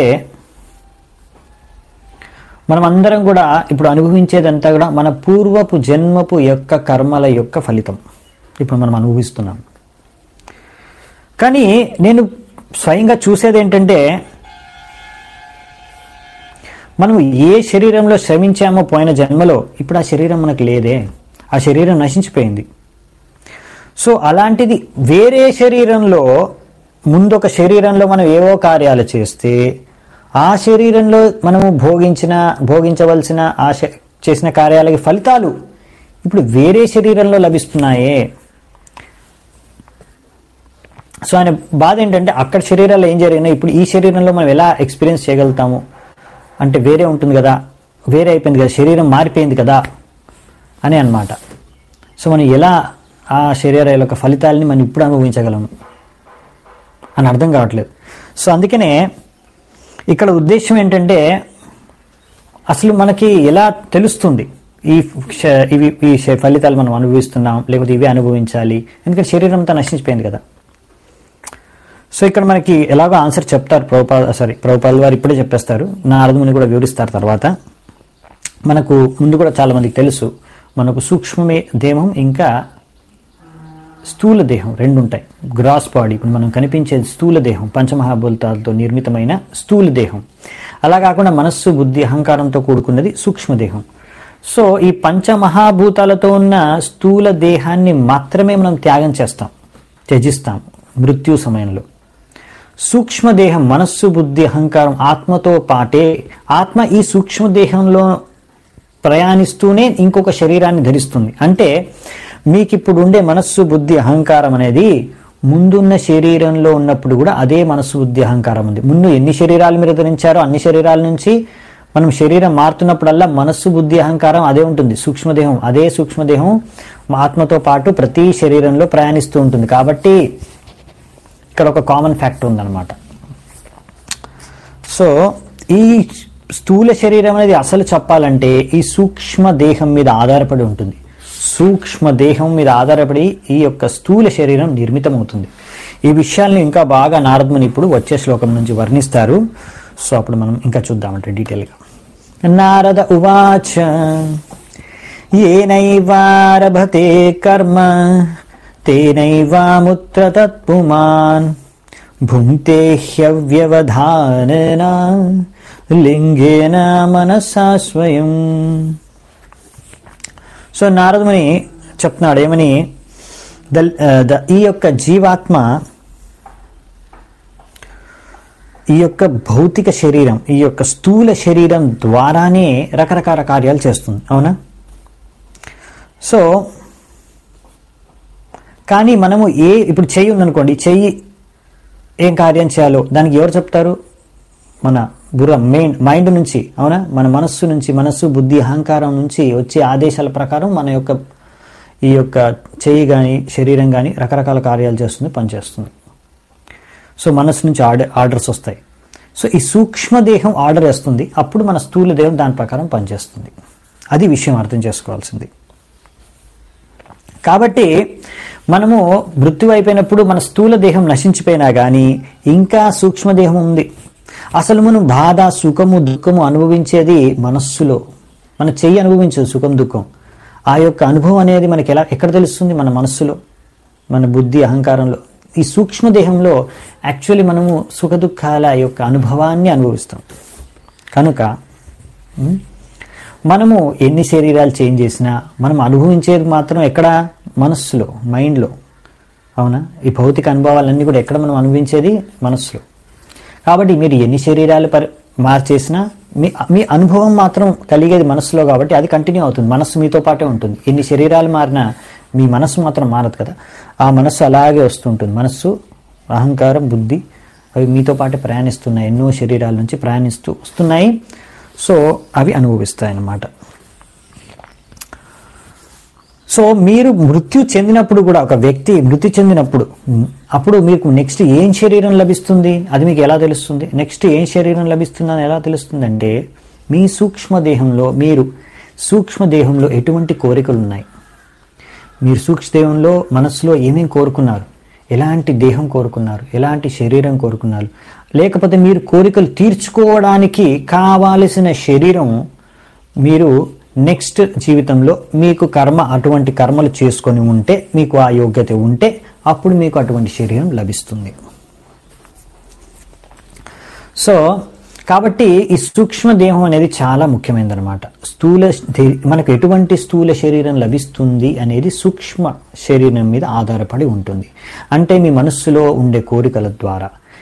మనం అందరం కూడా ఇప్పుడు అనుభవించేదంతా కూడా మన పూర్వపు జన్మపు యొక్క కర్మల యొక్క ఫలితం ఇప్పుడు మనం అనుభవిస్తున్నాం కానీ నేను స్వయంగా చూసేది ఏంటంటే మనం ఏ శరీరంలో శ్రమించామో పోయిన జన్మలో ఇప్పుడు ఆ శరీరం మనకు లేదే ఆ శరీరం నశించిపోయింది సో అలాంటిది వేరే శరీరంలో ముందొక శరీరంలో మనం ఏవో కార్యాలు చేస్తే ఆ శరీరంలో మనము భోగించిన భోగించవలసిన ఆ శ- చేసిన కార్యాలకి ఫలితాలు ఇప్పుడు వేరే శరీరంలో లభిస్తున్నాయే సో ఆయన బాధ ఏంటంటే అక్కడ శరీరాల్లో ఏం జరిగినా ఇప్పుడు ఈ శరీరంలో మనం ఎలా ఎక్స్పీరియన్స్ చేయగలుగుతాము అంటే వేరే ఉంటుంది కదా వేరే అయిపోయింది కదా శరీరం మారిపోయింది కదా అని అన్నమాట సో మనం ఎలా ఆ శరీరాల యొక్క ఫలితాలని మనం ఇప్పుడు అనుభవించగలము అని అర్థం కావట్లేదు సో అందుకనే ఇక్కడ ఉద్దేశం ఏంటంటే అసలు మనకి ఎలా తెలుస్తుంది ఈ శ- ఇవి ఈ శ- ఫలితాలు మనం అనుభవిస్తున్నాం లేకపోతే ఇవే అనుభవించాలి ఎందుకంటే శరీరం అంతా నశించిపోయింది కదా సో ఇక్కడ మనకి ఎలాగో ఆన్సర్ చెప్తారు ప్రభుపాల్ సారీ ప్రభుపాల్ వారు ఇప్పుడే చెప్పేస్తారు నా అర్థముని కూడా వివరిస్తారు తర్వాత మనకు ముందు కూడా చాలా మందికి తెలుసు మనకు సూక్ష్మమే దేహం ఇంకా స్థూల దేహం రెండు ఉంటాయి గ్రాస్ బాడీ ఇప్పుడు మనం కనిపించే స్థూల దేహం పంచమహాభూతాలతో నిర్మితమైన స్థూల దేహం అలా కాకుండా మనస్సు బుద్ధి అహంకారంతో కూడుకున్నది సూక్ష్మదేహం సో ఈ పంచమహాభూతాలతో ఉన్న స్థూల దేహాన్ని మాత్రమే మనం త్యాగం చేస్తాం త్యజిస్తాం మృత్యు సమయంలో సూక్ష్మదేహం మనస్సు బుద్ధి అహంకారం ఆత్మతో పాటే ఆత్మ ఈ సూక్ష్మదేహంలో ప్రయాణిస్తూనే ఇంకొక శరీరాన్ని ధరిస్తుంది అంటే మీకు ఇప్పుడు ఉండే మనస్సు బుద్ధి అహంకారం అనేది ముందున్న శరీరంలో ఉన్నప్పుడు కూడా అదే మనస్సు బుద్ధి అహంకారం ఉంది ముందు ఎన్ని శరీరాలు మీరు ధరించారో అన్ని శరీరాల నుంచి మనం శరీరం మారుతున్నప్పుడల్లా మనస్సు బుద్ధి అహంకారం అదే ఉంటుంది సూక్ష్మదేహం అదే సూక్ష్మదేహం ఆత్మతో పాటు ప్రతి శరీరంలో ప్రయాణిస్తూ ఉంటుంది కాబట్టి ఇక్కడ ఒక కామన్ ఫ్యాక్టర్ ఉందన్నమాట సో ఈ స్థూల శరీరం అనేది అసలు చెప్పాలంటే ఈ సూక్ష్మ దేహం మీద ఆధారపడి ఉంటుంది సూక్ష్మ దేహం మీద ఆధారపడి ఈ యొక్క స్థూల శరీరం నిర్మితమవుతుంది ఈ విషయాల్ని ఇంకా బాగా నారదముని ఇప్పుడు వచ్చే శ్లోకం నుంచి వర్ణిస్తారు సో అప్పుడు మనం ఇంకా చూద్దామంటే డీటెయిల్గా నారద ఉవాచ ఏనైవారభతే కర్మ తేనైవాముత్ర తత్పుమాన్ భుంక్తే హ్యవ్యవధానేన లింగేన మనసా స్వయం సో నారదుని చెప్తున్నాడు ఏమని ద ద- ఈ యొక్క జీవాత్మ ఈ యొక్క భౌతిక శరీరం ఈ యొక్క స్థూల శరీరం ద్వారానే రకరకాల కార్యాలు చేస్తుంది అవునా సో కానీ మనము ఏ ఇప్పుడు చెయ్యి ఉందనుకోండి చెయ్యి ఏం కార్యం చేయాలో దానికి ఎవరు చెప్తారు మన బుర్ర మెయిన్ మైండ్ నుంచి అవునా మన మనస్సు నుంచి మనస్సు బుద్ధి అహంకారం నుంచి వచ్చే ఆదేశాల ప్రకారం మన యొక్క ఈ యొక్క చెయ్యి కానీ శరీరం కానీ రకరకాల కార్యాలు చేస్తుంది పనిచేస్తుంది సో మనస్సు నుంచి ఆర్డర్ ఆర్డర్స్ వస్తాయి సో ఈ సూక్ష్మదేహం ఆర్డర్ వేస్తుంది అప్పుడు మన స్థూల దేహం దాని ప్రకారం పనిచేస్తుంది అది విషయం అర్థం చేసుకోవాల్సింది కాబట్టి మనము మృత్యు అయిపోయినప్పుడు మన స్థూల దేహం నశించిపోయినా కానీ ఇంకా సూక్ష్మదేహం ఉంది అసలు మనం బాధ సుఖము దుఃఖము అనుభవించేది మనస్సులో మన చెయ్యి అనుభవించదు సుఖం దుఃఖం ఆ యొక్క అనుభవం అనేది మనకి ఎలా ఎక్కడ తెలుస్తుంది మన మనస్సులో మన బుద్ధి అహంకారంలో ఈ సూక్ష్మదేహంలో యాక్చువల్లీ మనము సుఖ దుఃఖాల యొక్క అనుభవాన్ని అనుభవిస్తాం కనుక ఉమ్, మనము ఎన్ని శరీరాలు చేంజ్ చేసినా మనం అనుభవించేది మాత్రం ఎక్కడ మనస్సులో మైండ్లో అవునా ఈ భౌతిక అనుభవాలన్నీ కూడా ఎక్కడ మనం అనుభవించేది మనస్సులో కాబట్టి మీరు ఎన్ని శరీరాలు పరి మార్చేసినా మీ మీ అనుభవం మాత్రం కలిగేది మనస్సులో కాబట్టి అది కంటిన్యూ అవుతుంది మనస్సు మీతో పాటే ఉంటుంది ఎన్ని శరీరాలు మారినా మీ మనస్సు మాత్రం మారదు కదా ఆ మనస్సు అలాగే వస్తుంటుంది మనస్సు అహంకారం బుద్ధి అవి మీతో పాటే ప్రయాణిస్తున్నాయి ఎన్నో శరీరాల నుంచి ప్రయాణిస్తూ వస్తున్నాయి సో అవి అనుభవిస్తాయి అన్నమాట సో మీరు మృత్యు చెందినప్పుడు కూడా ఒక వ్యక్తి మృతి చెందినప్పుడు ఉమ్, అప్పుడు మీకు నెక్స్ట్ ఏం శరీరం లభిస్తుంది అది మీకు ఎలా తెలుస్తుంది నెక్స్ట్ ఏం శరీరం లభిస్తుంది అని ఎలా తెలుస్తుంది అంటే మీ సూక్ష్మదేహంలో మీరు సూక్ష్మదేహంలో ఎటువంటి కోరికలు ఉన్నాయి మీరు సూక్ష్మదేహంలో మనస్సులో ఏమేం కోరుకున్నారు ఎలాంటి దేహం కోరుకున్నారు ఎలాంటి శరీరం కోరుకున్నారు లేకపోతే మీరు కోరికలు తీర్చుకోవడానికి కావాల్సిన శరీరం మీరు నెక్స్ట్ జీవితంలో మీకు కర్మ అటువంటి కర్మలు చేసుకొని ఉంటే మీకు ఆ యోగ్యత ఉంటే అప్పుడు మీకు అటువంటి శరీరం లభిస్తుంది సో కాబట్టి ఈ సూక్ష్మ దేహం అనేది చాలా ముఖ్యమైనదన్నమాట స్థూల దే- మనకు ఎటువంటి స్థూల శరీరం లభిస్తుంది అనేది సూక్ష్మ శరీరం మీద ఆధారపడి ఉంటుంది అంటే మీ మనస్సులో ఉండే కోరికల ద్వారా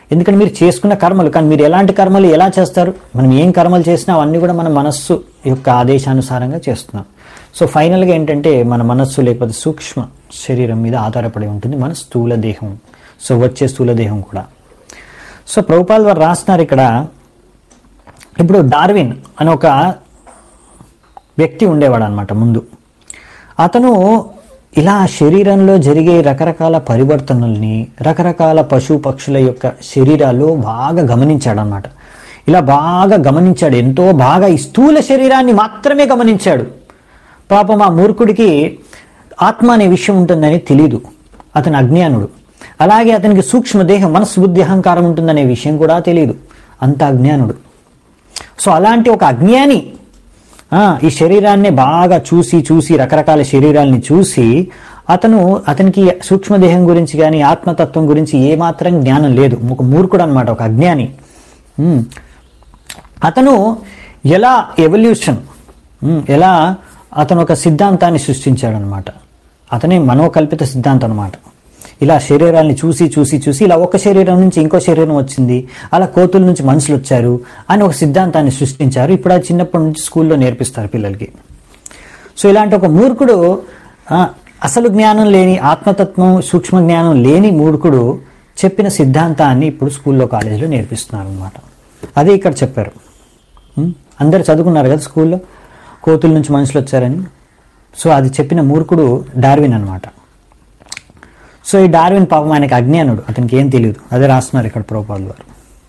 ఎందుకంటే మీరు చేసుకున్న కర్మలు కానీ మీరు ఎలాంటి కర్మలు ఎలా చేస్తారు మనం ఏం కర్మలు చేసినా అవన్నీ కూడా మన మనస్సు యొక్క ఆదేశానుసారంగా చేస్తున్నాం సో ఫైనల్గా ఏంటంటే మన మనస్సు లేకపోతే సూక్ష్మ శరీరం మీద ఆధారపడి ఉంటుంది మన స్థూల దేహం సో వచ్చే స్థూల దేహం కూడా సో ప్రభుపాల్ వారు రాస్తున్నారు ఇక్కడ ఇప్పుడు డార్విన్ అని ఒక వ్యక్తి ఉండేవాడు అనమాట ముందు అతను ఇలా శరీరంలో జరిగే రకరకాల పరివర్తనల్ని రకరకాల పశు పక్షుల యొక్క శరీరాల్లో బాగా గమనించాడనమాట ఇలా బాగా గమనించాడు ఎంతో బాగా ఈ స్థూల శరీరాన్ని మాత్రమే గమనించాడు పాపం ఆ మూర్ఖుడికి ఆత్మ అనే విషయం ఉంటుందని తెలీదు అతను అజ్ఞానుడు అలాగే అతనికి సూక్ష్మదేహం మనస్సు బుద్ధి అహంకారం ఉంటుందనే విషయం కూడా తెలియదు అంత అజ్ఞానుడు సో అలాంటి ఒక అజ్ఞాని ఆ, ఈ శరీరాన్ని బాగా చూసి చూసి రకరకాల శరీరాల్ని చూసి అతను అతనికి సూక్ష్మదేహం గురించి కానీ ఆత్మతత్వం గురించి ఏమాత్రం జ్ఞానం లేదు ఒక మూర్ఖుడు అనమాట ఒక అజ్ఞాని ఉమ్. అతను ఎలా ఎవల్యూషన్ ఉమ్, ఎలా అతను ఒక సిద్ధాంతాన్ని సృష్టించాడనమాట అతనే మనోకల్పిత సిద్ధాంతం అనమాట ఇలా శరీరాల్ని చూసి చూసి చూసి ఇలా ఒక శరీరం నుంచి ఇంకో శరీరం వచ్చింది అలా కోతుల నుంచి మనుషులు వచ్చారు అని ఒక సిద్ధాంతాన్ని సృష్టించారు ఇప్పుడు అది చిన్నప్పటి నుంచి స్కూల్లో నేర్పిస్తారు పిల్లలకి సో ఇలాంటి ఒక మూర్ఖుడు ఆ, అసలు జ్ఞానం లేని ఆత్మతత్వం సూక్ష్మ జ్ఞానం లేని మూర్ఖుడు చెప్పిన సిద్ధాంతాన్ని ఇప్పుడు స్కూల్లో కాలేజీలో నేర్పిస్తున్నారు అనమాట అదే ఇక్కడ చెప్పారు ఉం? అందరు చదువుకున్నారు కదా స్కూల్లో కోతుల నుంచి మనుషులు వచ్చారని సో అది చెప్పిన మూర్ఖుడు డార్విన్ అనమాట సో ఈ డార్విన్ పాపం ఆయనకి అజ్ఞానుడు అతనికి ఏం తెలియదు అదే రాస్తున్నారు ఇక్కడ ప్రోపాల్ వారు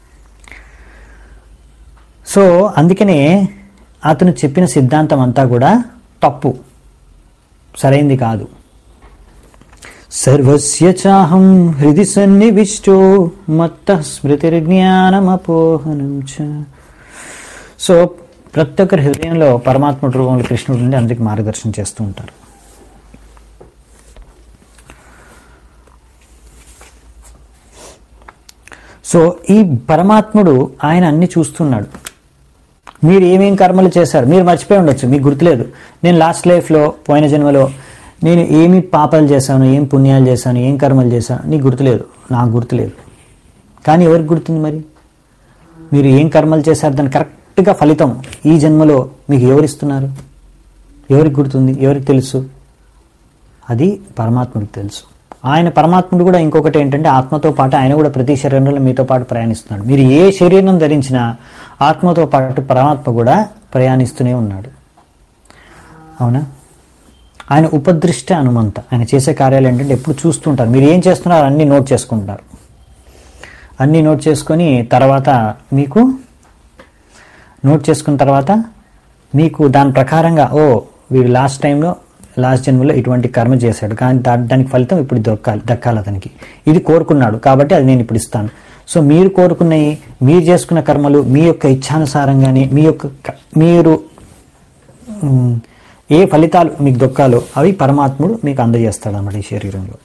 సో అందుకనే అతను చెప్పిన సిద్ధాంతం అంతా కూడా తప్పు సరైంది కాదు సర్వస్య చాహం హృది సన్నివిష్టో మత్త స్మృతిర్జ్ఞానమపోహనం చ సో ప్రతి ఒక్కరి హృదయంలో పరమాత్మ రూపంలో కృష్ణుడు నుండి అందరికి మార్గదర్శనం చేస్తూ ఉంటారు సో ఈ పరమాత్ముడు ఆయన అన్ని చూస్తున్నాడు మీరు ఏమేం కర్మలు చేశారు మీరు మర్చిపోయి ఉండొచ్చు మీకు గుర్తులేదు నేను లాస్ట్ లైఫ్లో పోయిన జన్మలో నేను ఏమి పాపాలు చేశాను ఏం పుణ్యాలు చేశాను ఏం కర్మలు చేశాను నీకు గుర్తులేదు నాకు గుర్తులేదు కానీ ఎవరికి గుర్తుంది మరి మీరు ఏం కర్మలు చేశారు దాని కరెక్ట్గా ఫలితం ఈ జన్మలో మీకు ఎవరిస్తున్నారు ఎవరికి గుర్తుంది ఎవరికి తెలుసు అది పరమాత్ముడికి తెలుసు ఆయన పరమాత్ముడు కూడా ఇంకొకటి ఏంటంటే ఆత్మతో పాటు ఆయన కూడా ప్రతి శరీరంలో మీతో పాటు ప్రయాణిస్తున్నాడు మీరు ఏ శరీరం ధరించినా ఆత్మతో పాటు పరమాత్మ కూడా ప్రయాణిస్తూనే ఉన్నాడు అవునా ఆయన ఉపదృష్ట హనుమంత ఆయన చేసే కార్యాలు ఏంటంటే ఎప్పుడు చూస్తుంటారు మీరు ఏం చేస్తున్నారో అన్ని నోట్ చేసుకుంటారు అన్నీ నోట్ చేసుకొని తర్వాత మీకు నోట్ చేసుకున్న తర్వాత మీకు దాని ప్రకారంగా ఓ వీడు లాస్ట్ టైంలో లాస్ట్ జన్మలో ఇటువంటి కర్మ చేశాడు కానీ దా- దానికి ఫలితం ఇప్పుడు దొక్కాలి దక్కాలి అతనికి ఇది కోరుకున్నాడు కాబట్టి అది నేను ఇప్పుడు ఇస్తాను సో మీరు కోరుకున్నవి మీరు చేసుకున్న కర్మలు మీ యొక్క ఇచ్ఛానుసారంగానే మీ యొక్క క- మీరు ఉమ్, ఏ ఫలితాలు మీకు దొక్కాలో అవి పరమాత్ముడు మీకు అందజేస్తాడు అన్నమాట ఈ శరీరంలో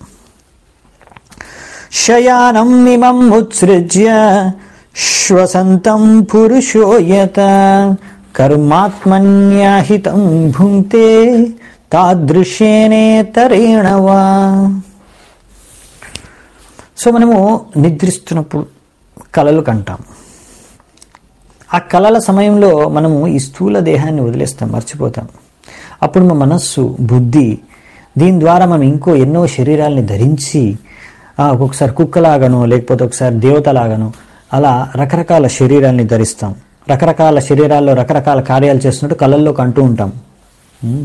శయానం ఇమం ఉత్సృజ్య శ్వసంతం పురుషోయత కర్మాత్మన్యాహితం భుంక్తే తాదృశ్యేనేతరేణవా సో మనము నిద్రిస్తున్నప్పుడు కలలు కంటాం ఆ కలల సమయంలో మనము ఈ స్థూల దేహాన్ని వదిలేస్తాం మర్చిపోతాం అప్పుడు మా మనస్సు బుద్ధి దీని ద్వారా మనం ఇంకో ఎన్నో శరీరాల్ని ధరించి ఆ, ఒక్కొక్కసారి కుక్కలాగానో లేకపోతే ఒకసారి దేవతలాగానో అలా రకరకాల శరీరాల్ని ధరిస్తాం రకరకాల శరీరాల్లో రకరకాల కార్యాలు చేస్తున్నట్టు కళల్లో కంటూ ఉంటాం ఉమ్.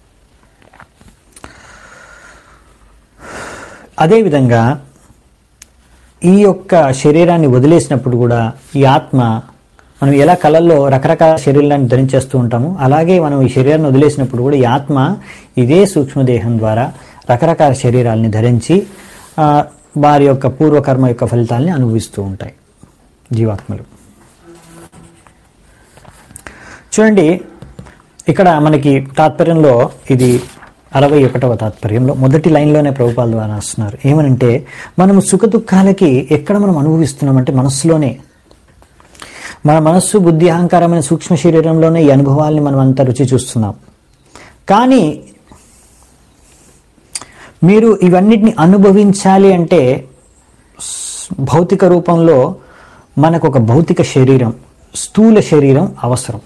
అదేవిధంగా ఈ యొక్క శరీరాన్ని వదిలేసినప్పుడు కూడా ఈ ఆత్మ మనం ఎలా కళల్లో రకరకాల శరీరాన్ని ధరించేస్తూ ఉంటామో అలాగే మనం ఈ శరీరాన్ని వదిలేసినప్పుడు కూడా ఈ ఆత్మ ఇదే సూక్ష్మదేహం ద్వారా రకరకాల శరీరాల్ని ధరించి ఆ, వారి యొక్క పూర్వకర్మ యొక్క ఫలితాల్ని అనుభవిస్తూ ఉంటాయి జీవాత్మలు చూడండి ఇక్కడ మనకి తాత్పర్యంలో ఇది అరవై ఒకటవ తాత్పర్యంలో మొదటి లైన్లోనే ప్రభుపాల ద్వారా రాస్తున్నారు ఏమనంటే మనము సుఖ దుఃఖాలకి ఎక్కడ మనం అనుభవిస్తున్నామంటే మనస్సులోనే మన మనస్సు బుద్ధి అహంకారమైన సూక్ష్మ శరీరంలోనే ఈ అనుభవాల్ని మనం అంతా రుచి చూస్తున్నాం కానీ మీరు ఇవన్నిటిని అనుభవించాలి అంటే స్- భౌతిక రూపంలో మనకు ఒక భౌతిక శరీరం స్థూల శరీరం అవసరం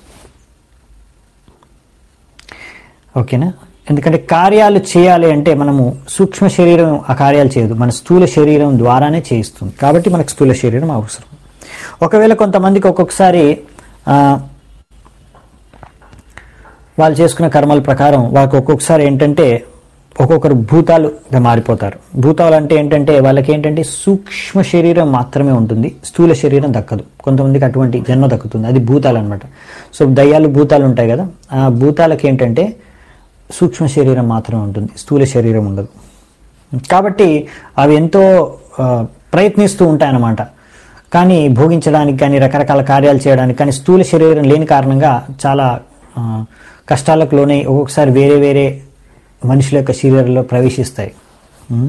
ఓకేనా ఎందుకంటే కార్యాలు చేయాలి అంటే మనము సూక్ష్మ శరీరం ఆ కార్యాలు చేయదు మన స్థూల శరీరం ద్వారానే చేయిస్తుంది కాబట్టి మనకు స్థూల శరీరం అవసరం ఒకవేళ కొంతమందికి ఒక్కొక్కసారి ఆ, వాళ్ళు చేసుకున్న కర్మల ప్రకారం వాళ్ళకి ఒక్కొక్కసారి ఏంటంటే ఒక్కొక్కరు భూతాలుగా మారిపోతారు భూతాలు అంటే ఏంటంటే వాళ్ళకి ఏంటంటే సూక్ష్మ శరీరం మాత్రమే ఉంటుంది స్థూల శరీరం దక్కదు కొంతమందికి అటువంటి జన్మ దక్కుతుంది అది భూతాలు అనమాట సో దయ్యాలు భూతాలు ఉంటాయి కదా ఆ భూతాలకి ఏంటంటే సూక్ష్మ శరీరం మాత్రమే ఉంటుంది స్థూల శరీరం ఉండదు కాబట్టి అవి ఎంతో ఆ, ప్రయత్నిస్తూ ఉంటాయన్నమాట కానీ భోగించడానికి కానీ రకరకాల కార్యాలు చేయడానికి కానీ స్థూల శరీరం లేని కారణంగా చాలా ఆ, కష్టాలకు లోనై ఒక్కొక్కసారి వేరే వేరే మనుషుల యొక్క శరీరంలో ప్రవేశిస్తాయి ఉం?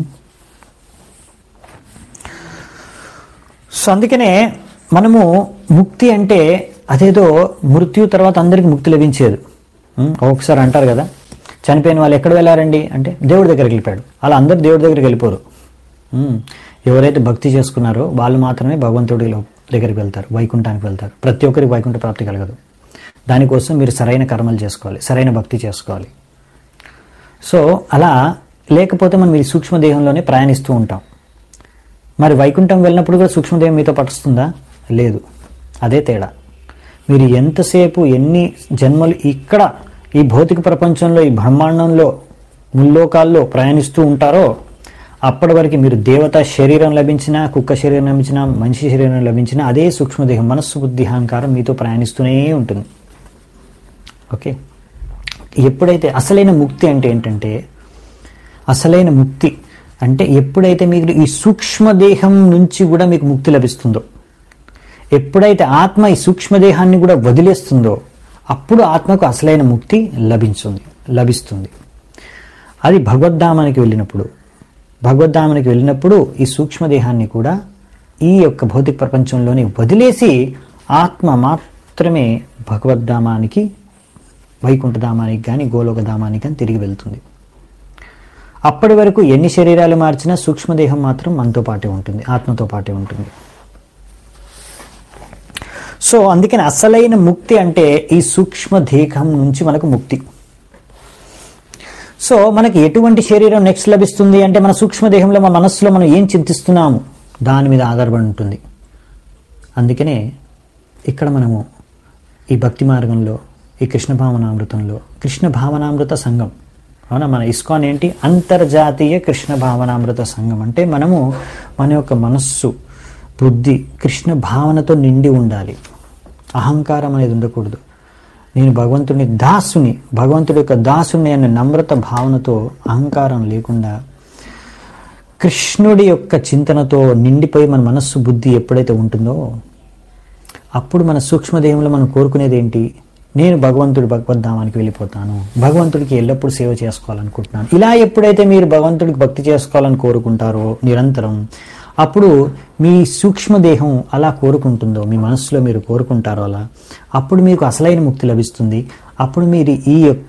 సో అందుకనే మనము ముక్తి అంటే అదేదో మృత్యు తర్వాత అందరికీ ముక్తి లభించేది ఉం? ఒక్కొక్కసారి అంటారు కదా చనిపోయిన వాళ్ళు ఎక్కడ వెళ్ళారండి అంటే దేవుడి దగ్గరికి వెళ్ళిపోయాడు అలా అందరు దేవుడి దగ్గరికి వెళ్ళిపోరు ఉం. ఎవరైతే భక్తి చేసుకున్నారో వాళ్ళు మాత్రమే భగవంతుడి లో- దగ్గరికి వెళ్తారు వైకుంఠానికి వెళ్తారు ప్రతి ఒక్కరికి వైకుంఠ ప్రాప్తి కలగదు దానికోసం మీరు సరైన కర్మలు చేసుకోవాలి సరైన భక్తి చేసుకోవాలి సో అలా లేకపోతే మనం ఈ సూక్ష్మదేహంలోనే ప్రయాణిస్తూ ఉంటాం మరి వైకుంఠం వెళ్ళినప్పుడు కూడా సూక్ష్మదేహం మీతో పట్టుస్తుందా లేదు అదే తేడా మీరు ఎంతసేపు ఎన్ని జన్మలు ఇక్కడ ఈ భౌతిక ప్రపంచంలో ఈ బ్రహ్మాండంలో ముల్లోకాల్లో ప్రయాణిస్తూ ఉంటారో అప్పటి వరకు మీరు దేవత శరీరం లభించినా కుక్క శరీరం లభించినా మనిషి శరీరం లభించినా అదే సూక్ష్మదేహం మనస్సు బుద్ధి అహంకారం మీతో ప్రయాణిస్తూనే ఉంటుంది ఓకే ఎప్పుడైతే అసలైన ముక్తి అంటే ఏంటంటే అసలైన ముక్తి అంటే ఎప్పుడైతే మీకు ఈ సూక్ష్మదేహం నుంచి కూడా మీకు ముక్తి లభిస్తుందో ఎప్పుడైతే ఆత్మ ఈ సూక్ష్మదేహాన్ని కూడా వదిలేస్తుందో అప్పుడు ఆత్మకు అసలైన ముక్తి లభించుంది లభిస్తుంది అది భగవద్ధామానికి వెళ్ళినప్పుడు భగవద్ధామానికి వెళ్ళినప్పుడు ఈ సూక్ష్మదేహాన్ని కూడా ఈ యొక్క భౌతిక ప్రపంచంలోనే వదిలేసి ఆత్మ మాత్రమే భగవద్ధామానికి వైకుంఠధామానికి కానీ గోలోకధామానికి కానీ తిరిగి వెళ్తుంది అప్పటి వరకు ఎన్ని శరీరాలు మార్చినా సూక్ష్మదేహం మాత్రం మనతో పాటే ఉంటుంది ఆత్మతో పాటే ఉంటుంది సో అందుకని అసలైన ముక్తి అంటే ఈ సూక్ష్మదేహం నుంచి మనకు ముక్తి సో మనకి ఎటువంటి శరీరం నెక్స్ట్ లభిస్తుంది అంటే మన సూక్ష్మదేహంలో మన మనస్సులో మనం ఏం చింతిస్తున్నాము దాని మీద ఆధారపడి ఉంటుంది అందుకనే ఇక్కడ మనము ఈ భక్తి మార్గంలో ఈ కృష్ణ భావనామృతంలో కృష్ణ భావనామృత సంఘం అవునా మన ఇస్కాన్ ఏంటి అంతర్జాతీయ కృష్ణ భావనామృత సంఘం అంటే మనము మన యొక్క మనస్సు బుద్ధి కృష్ణ భావనతో నిండి ఉండాలి అహంకారం అనేది ఉండకూడదు నేను భగవంతుని దాసుని భగవంతుడి యొక్క దాసుని అనే నమ్రత భావనతో అహంకారం లేకుండా కృష్ణుడి యొక్క చింతనతో నిండిపోయి మన మనస్సు బుద్ధి ఎప్పుడైతే ఉంటుందో అప్పుడు మన సూక్ష్మదేహంలో మనం కోరుకునేది ఏంటి నేను భగవంతుడి భగవద్ధామానికి వెళ్ళిపోతాను భగవంతుడికి ఎల్లప్పుడూ సేవ చేసుకోవాలనుకుంటున్నాను ఇలా ఎప్పుడైతే మీరు భగవంతుడికి భక్తి చేసుకోవాలని కోరుకుంటారో నిరంతరం అప్పుడు మీ సూక్ష్మదేహం అలా కోరుకుంటుందో మీ మనస్సులో మీరు కోరుకుంటారో అలా అప్పుడు మీకు అసలైన ముక్తి లభిస్తుంది అప్పుడు మీరు ఈ యొక్క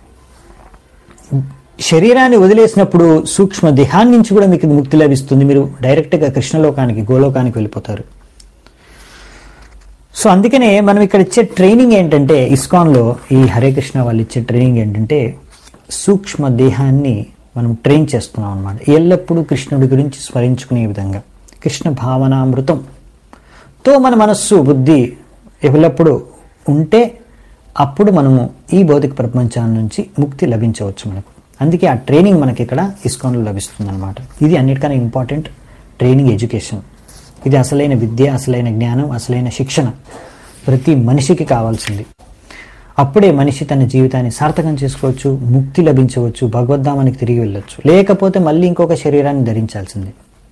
శరీరాన్ని వదిలేసినప్పుడు సూక్ష్మ దేహాన్ని నుంచి కూడా మీకు ముక్తి లభిస్తుంది మీరు డైరెక్ట్గా కృష్ణలోకానికి గోలోకానికి వెళ్ళిపోతారు సో అందుకనే మనం ఇక్కడ ఇచ్చే ట్రైనింగ్ ఏంటంటే ఇస్కాన్లో ఈ హరే కృష్ణ వాళ్ళు ఇచ్చే ట్రైనింగ్ ఏంటంటే సూక్ష్మ దేహాన్ని మనం ట్రైన్ చేస్తున్నాం అనమాట ఎల్లప్పుడూ కృష్ణుడి గురించి స్మరించుకునే విధంగా కృష్ణ భావనామృతంతో మన మనస్సు బుద్ధి ఎల్లప్పుడూ ఉంటే అప్పుడు మనము ఈ భౌతిక ప్రపంచాల నుంచి ముక్తి లభించవచ్చు మనకు అందుకే ఆ ట్రైనింగ్ మనకి ఇక్కడ ఇస్కాన్లో లభిస్తుంది అనమాట ఇది అన్నిటికన్నా ఇంపార్టెంట్ ట్రైనింగ్ ఎడ్యుకేషన్ ఇది అసలైన విద్య అసలైన జ్ఞానం అసలైన శిక్షణ ప్రతి మనిషికి కావాల్సింది అప్పుడే మనిషి తన జీవితాన్ని సార్థకం చేసుకోవచ్చు ముక్తి లభించవచ్చు భగవద్ధామానికి తిరిగి వెళ్ళొచ్చు లేకపోతే మళ్ళీ ఇంకొక శరీరాన్ని ధరించాల్సిందే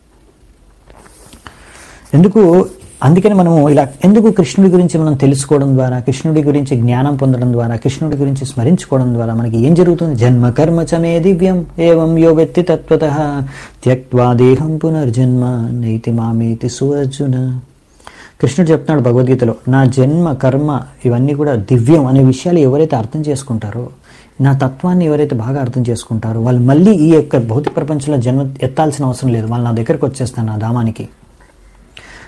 ఎందుకు అందుకని మనము ఇలా ఎందుకు కృష్ణుడి గురించి మనం తెలుసుకోవడం ద్వారా కృష్ణుడి గురించి జ్ఞానం పొందడం ద్వారా కృష్ణుడి గురించి స్మరించుకోవడం ద్వారా మనకి ఏం జరుగుతుంది జన్మ కర్మ చమే దివ్యం ఏవం యో వ్యక్తి తత్వత త్యక్వా దేహం పునర్జన్మ నైతి మామేతి సువర్జున కృష్ణుడు చెప్తున్నాడు భగవద్గీతలో నా జన్మ కర్మ ఇవన్నీ కూడా దివ్యం అనే విషయాలు ఎవరైతే అర్థం చేసుకుంటారో నా తత్వాన్ని ఎవరైతే బాగా అర్థం చేసుకుంటారో వాళ్ళు మళ్ళీ ఈ యొక్క భౌతిక ప్రపంచంలో జన్మ ఎత్తాల్సిన అవసరం లేదు వాళ్ళు నా దగ్గరకు వచ్చేస్తాను నా ధామానికి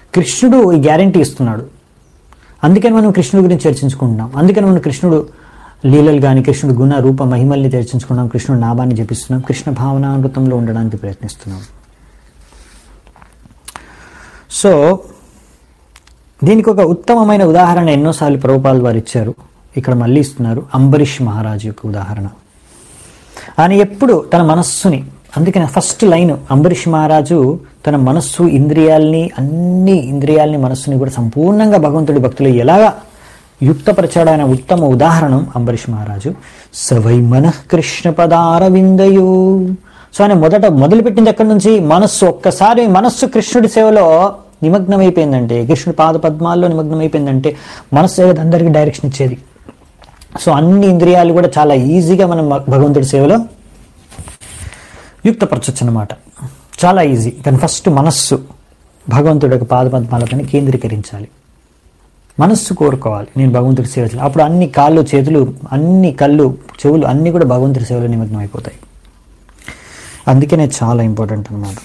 కృష్ణుడు ఈ గ్యారంటీ ఇస్తున్నాడు అందుకని మనం కృష్ణుడి గురించి చర్చించుకుంటున్నాం అందుకని మనం కృష్ణుడు లీలలు కానీ కృష్ణుడు గుణ రూప మహిమల్ని చర్చించుకున్నాం కృష్ణుడు నామాన్ని జపిస్తున్నాం కృష్ణ భావనామృతంలో ఉండడానికి ప్రయత్నిస్తున్నాం సో దీనికి ఒక ఉత్తమమైన ఉదాహరణ ఎన్నోసార్లు ప్రభుపాల్ వారు ఇచ్చారు ఇక్కడ మళ్ళీ ఇస్తున్నారు అంబరీష్ మహారాజు యొక్క ఉదాహరణ ఆయన ఎప్పుడు తన మనస్సుని అందుకని ఫస్ట్ లైన్ అంబరీష్ మహారాజు తన మనస్సు ఇంద్రియాల్ని అన్ని ఇంద్రియాల్ని మనస్సుని కూడా సంపూర్ణంగా భగవంతుడి భక్తులు ఎలాగా యుక్తపరచాడు ఆయన ఉత్తమ ఉదాహరణం అంబరీష్ మహారాజు సవై మనః కృష్ణ పదారవిందయు సో ఆయన మొదట మొదలుపెట్టింది ఎక్కడి నుంచి మనస్సు ఒక్కసారి మనస్సు కృష్ణుడి సేవలో నిమగ్నమైపోయిందంటే కృష్ణుడి పాద పద్మాల్లో నిమగ్నమైపోయిందంటే మనస్సు ఏదో అందరికీ డైరెక్షన్ ఇచ్చేది సో అన్ని ఇంద్రియాలు కూడా చాలా ఈజీగా మనం భగవంతుడి సేవలో యుక్తపరచచ్చు అనమాట చాలా ఈజీ కానీ ఫస్ట్ మనస్సు భగవంతుడి యొక్క పాదపద్మాలపైన కేంద్రీకరించాలి మనస్సు కోరుకోవాలి నేను భగవంతుడి సేవ చేయాలి అప్పుడు అన్ని కాళ్ళు చేతులు అన్ని కళ్ళు చెవులు అన్నీ కూడా భగవంతుడి సేవలో నిమగ్నం అయిపోతాయి అందుకనే చాలా ఇంపార్టెంట్ అనమాట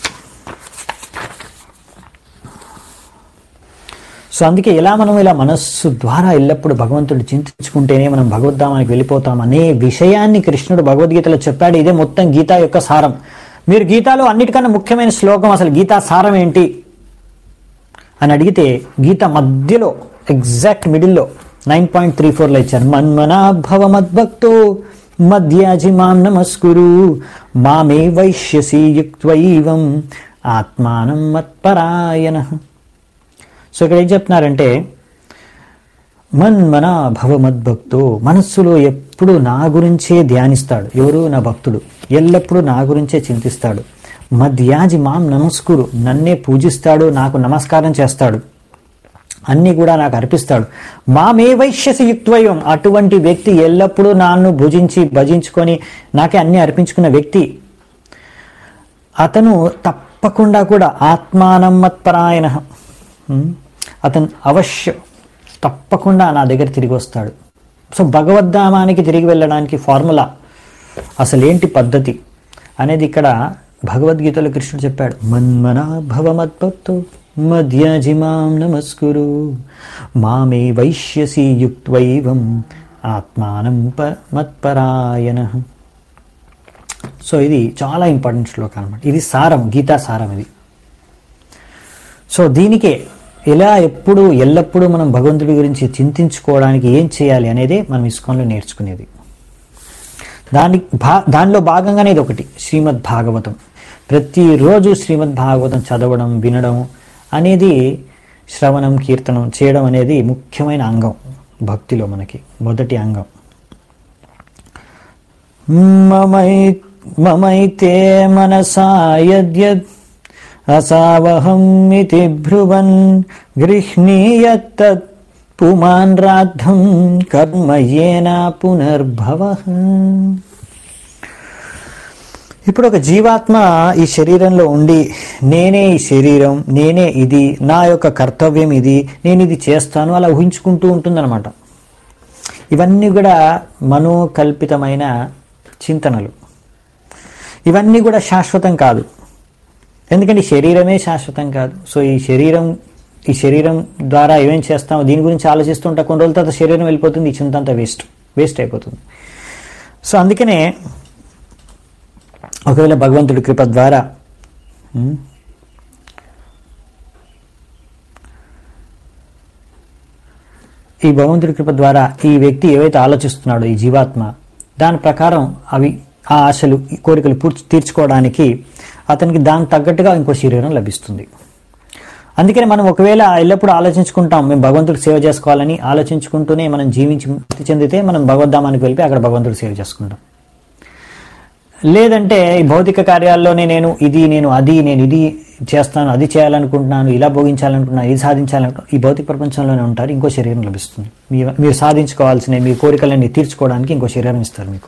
సో అందుకే ఎలా మనం ఇలా మనస్సు ద్వారా ఎల్లప్పుడూ భగవంతుడు చింతించుకుంటేనే మనం భగవద్ధామానికి వెళ్ళిపోతాం అనే విషయాన్ని కృష్ణుడు భగవద్గీతలో చెప్పాడు ఇదే మొత్తం గీత యొక్క సారం మీరు గీతాలో అన్నిటికన్నా ముఖ్యమైన శ్లోకం అసలు గీతా సారం ఏంటి అని అడిగితే గీత మధ్యలో ఎగ్జాక్ట్ మిడిల్లో నైన్ పాయింట్ త్రీ ఫోర్లో ఇచ్చారు మన్మనా భవ మద్భక్తో మధ్యాజి మాం నమస్కురు మామే వైశ్యసి యుక్త్వైవం ఆత్మానం మత్పరాయణ సో ఇక్కడ ఏం చెప్తున్నారంటే మన్మన భవ మద్భక్తో మనస్సులో ఎప్పుడు నా గురించే ధ్యానిస్తాడు ఎవరు నా భక్తుడు ఎల్లప్పుడూ నా గురించే చింతిస్తాడు మధ్యాజి మాం నమస్కురు నన్నే పూజిస్తాడు నాకు నమస్కారం చేస్తాడు అన్నీ కూడా నాకు అర్పిస్తాడు మామే వైశ్యసి యుక్త్వయం అటువంటి వ్యక్తి ఎల్లప్పుడూ నన్ను భుజించి భజించుకొని నాకే అన్ని అర్పించుకున్న వ్యక్తి అతను తప్పకుండా కూడా ఆత్మానం మత్పరాయణ ఉమ్, అతను అవశ్యం తప్పకుండా నా దగ్గర తిరిగి వస్తాడు సో భగవద్ధామానికి తిరిగి వెళ్ళడానికి ఫార్ములా అసలు ఏంటి పద్ధతి అనేది ఇక్కడ భగవద్గీతలో కృష్ణుడు చెప్పాడు మన్మనా భవ మద్భక్తో మధ్యజిమాం నమస్కురు మామే వైశ్యసి యుక్త్వైవం ఆత్మానం ప మత్పరాయణ సో ఇది చాలా ఇంపార్టెంట్ శ్లోకం అనమాట ఇది సారం గీతా సారం ఇది సో దీనికే ఎలా ఎప్పుడు ఎల్లప్పుడూ మనం భగవంతుడి గురించి చింతించుకోవడానికి ఏం చేయాలి అనేది మనం ఇస్కాన్లో నేర్చుకునేది దాని భా దానిలో భాగంగానే ఇది ఒకటి శ్రీమద్ భాగవతం ప్రతిరోజు శ్రీమద్ భాగవతం చదవడం వినడం అనేది శ్రవణం కీర్తనం చేయడం అనేది ముఖ్యమైన అంగం భక్తిలో మనకి మొదటి అంగం మమై మమైతే మనసా యద్యద్ అసావహం ఇతి భ్రువన్ గృహ్ణీయత్తత్ పుమాన్ రాద్ధం కర్మ ఏన పునర్భవ ఇప్పుడు ఒక జీవాత్మ ఈ శరీరంలో ఉండి నేనే ఈ శరీరం నేనే ఇది నా యొక్క కర్తవ్యం ఇది నేను ఇది చేస్తాను అలా ఊహించుకుంటూ ఉంటుందన్నమాట ఇవన్నీ కూడా మనోకల్పితమైన చింతనలు ఇవన్నీ కూడా శాశ్వతం కాదు ఎందుకంటే ఈ శరీరమే శాశ్వతం కాదు సో ఈ శరీరం ఈ శరీరం ద్వారా ఏమేం చేస్తామో దీని గురించి ఆలోచిస్తుంటా కొన్ని రోజుల తర్వాత శరీరం వెళ్ళిపోతుంది ఈ చింత అంతా వేస్ట్ వేస్ట్ అయిపోతుంది సో అందుకనే ఒకవేళ భగవంతుడి కృప ద్వారా ఉమ్, ఈ భగవంతుడి కృప ద్వారా ఈ వ్యక్తి ఏవైతే ఆలోచిస్తున్నాడో ఈ జీవాత్మ దాని ప్రకారం అవి ఆ ఆశలు ఈ కోరికలు పూర్తి తీర్చుకోవడానికి అతనికి దానికి తగ్గట్టుగా ఇంకో శరీరం లభిస్తుంది అందుకని మనం ఒకవేళ ఎల్లప్పుడూ ఆలోచించుకుంటాం మేము భగవంతుడికి సేవ చేసుకోవాలని ఆలోచించుకుంటూనే మనం జీవించి ముక్తి చెందితే మనం భగవద్ధామానికి వెళ్ళి అక్కడ భగవంతుడికి సేవ చేసుకుంటాం లేదంటే ఈ భౌతిక కార్యాల్లోనే నేను ఇది నేను అది నేను ఇది చేస్తాను అది చేయాలనుకుంటున్నాను ఇలా భోగించాలనుకుంటున్నాను ఇది సాధించాలనుకుంటున్నాను ఈ భౌతిక ప్రపంచంలోనే ఉంటారు ఇంకో శరీరం లభిస్తుంది మీ- మీరు సాధించుకోవాల్సిన మీ కోరికలన్నీ తీర్చుకోవడానికి ఇంకో శరీరం ఇస్తారు మీకు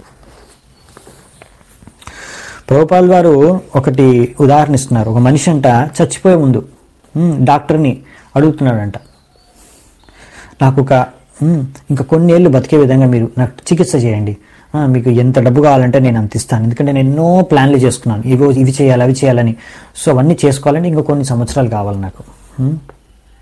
ప్రభుపాల్ వారు ఒకటి ఉదాహరణ ఇస్తున్నారు ఒక మనిషి అంట చచ్చిపోయే ముందు ఉమ్, డాక్టర్ని అడుగుతున్నాడంట నాకు ఒక ఉమ్, ఇంకా కొన్ని ఏళ్ళు బతికే విధంగా మీరు నాకు చికిత్స చేయండి ఆ, మీకు ఎంత డబ్బు కావాలంటే నేను అంత ఇస్తాను ఎందుకంటే నేను ఎన్నో ప్లాన్లు చేసుకున్నాను ఇవి ఇవి చేయాలి అవి చేయాలని సో అవన్నీ చేసుకోవాలంటే ఇంకా కొన్ని సంవత్సరాలు కావాలి నాకు ఉమ్.